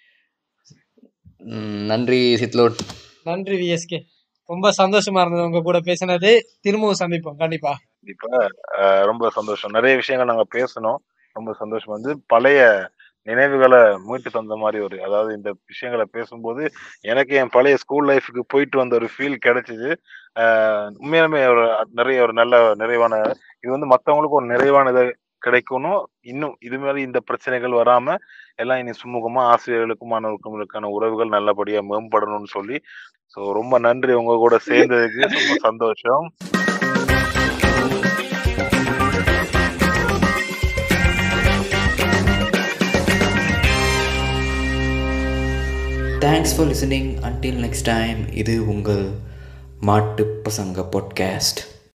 நன்றி சித்லோட் நன்றி விஎஸ்கே ரொம்ப சந்தோஷமா இருந்தது உங்க கூட பேசினது திரும்பவும் சந்திப்போம் கண்டிப்பா இப்ப அஹ், ரொம்ப சந்தோஷம் நிறைய விஷயங்கள் நாங்க பேசணும் ரொம்ப சந்தோஷம் வந்து பழைய நினைவுகளை மீட்டு தந்த மாதிரி ஒரு அதாவது இந்த விஷயங்களை பேசும்போது எனக்கு என் பழைய ஸ்கூல் லைஃபுக்கு போயிட்டு வந்த ஒரு ஃபீல் கிடைச்சிது அஹ், உண்மையாலுமே ஒரு நிறைய ஒரு நல்ல நிறைவான இது வந்து மத்தவங்களுக்கு ஒரு நிறைவான இது கிடைக்கணும் இன்னும் இது மாதிரி இந்த பிரச்சனைகள் வராம எல்லாம் இனி சுமூகமா ஆசிரியர்களுக்கும் மாணவர்களுக்கான உறவுகள் நல்லபடியா மேம்படணும்னு சொல்லி ஸோ ரொம்ப நன்றி உங்க கூட சேர்ந்ததுக்கு ரொம்ப சந்தோஷம் thanks for listening until next time இது உங்கள் மாட்டு பசங்க பாட்காஸ்ட்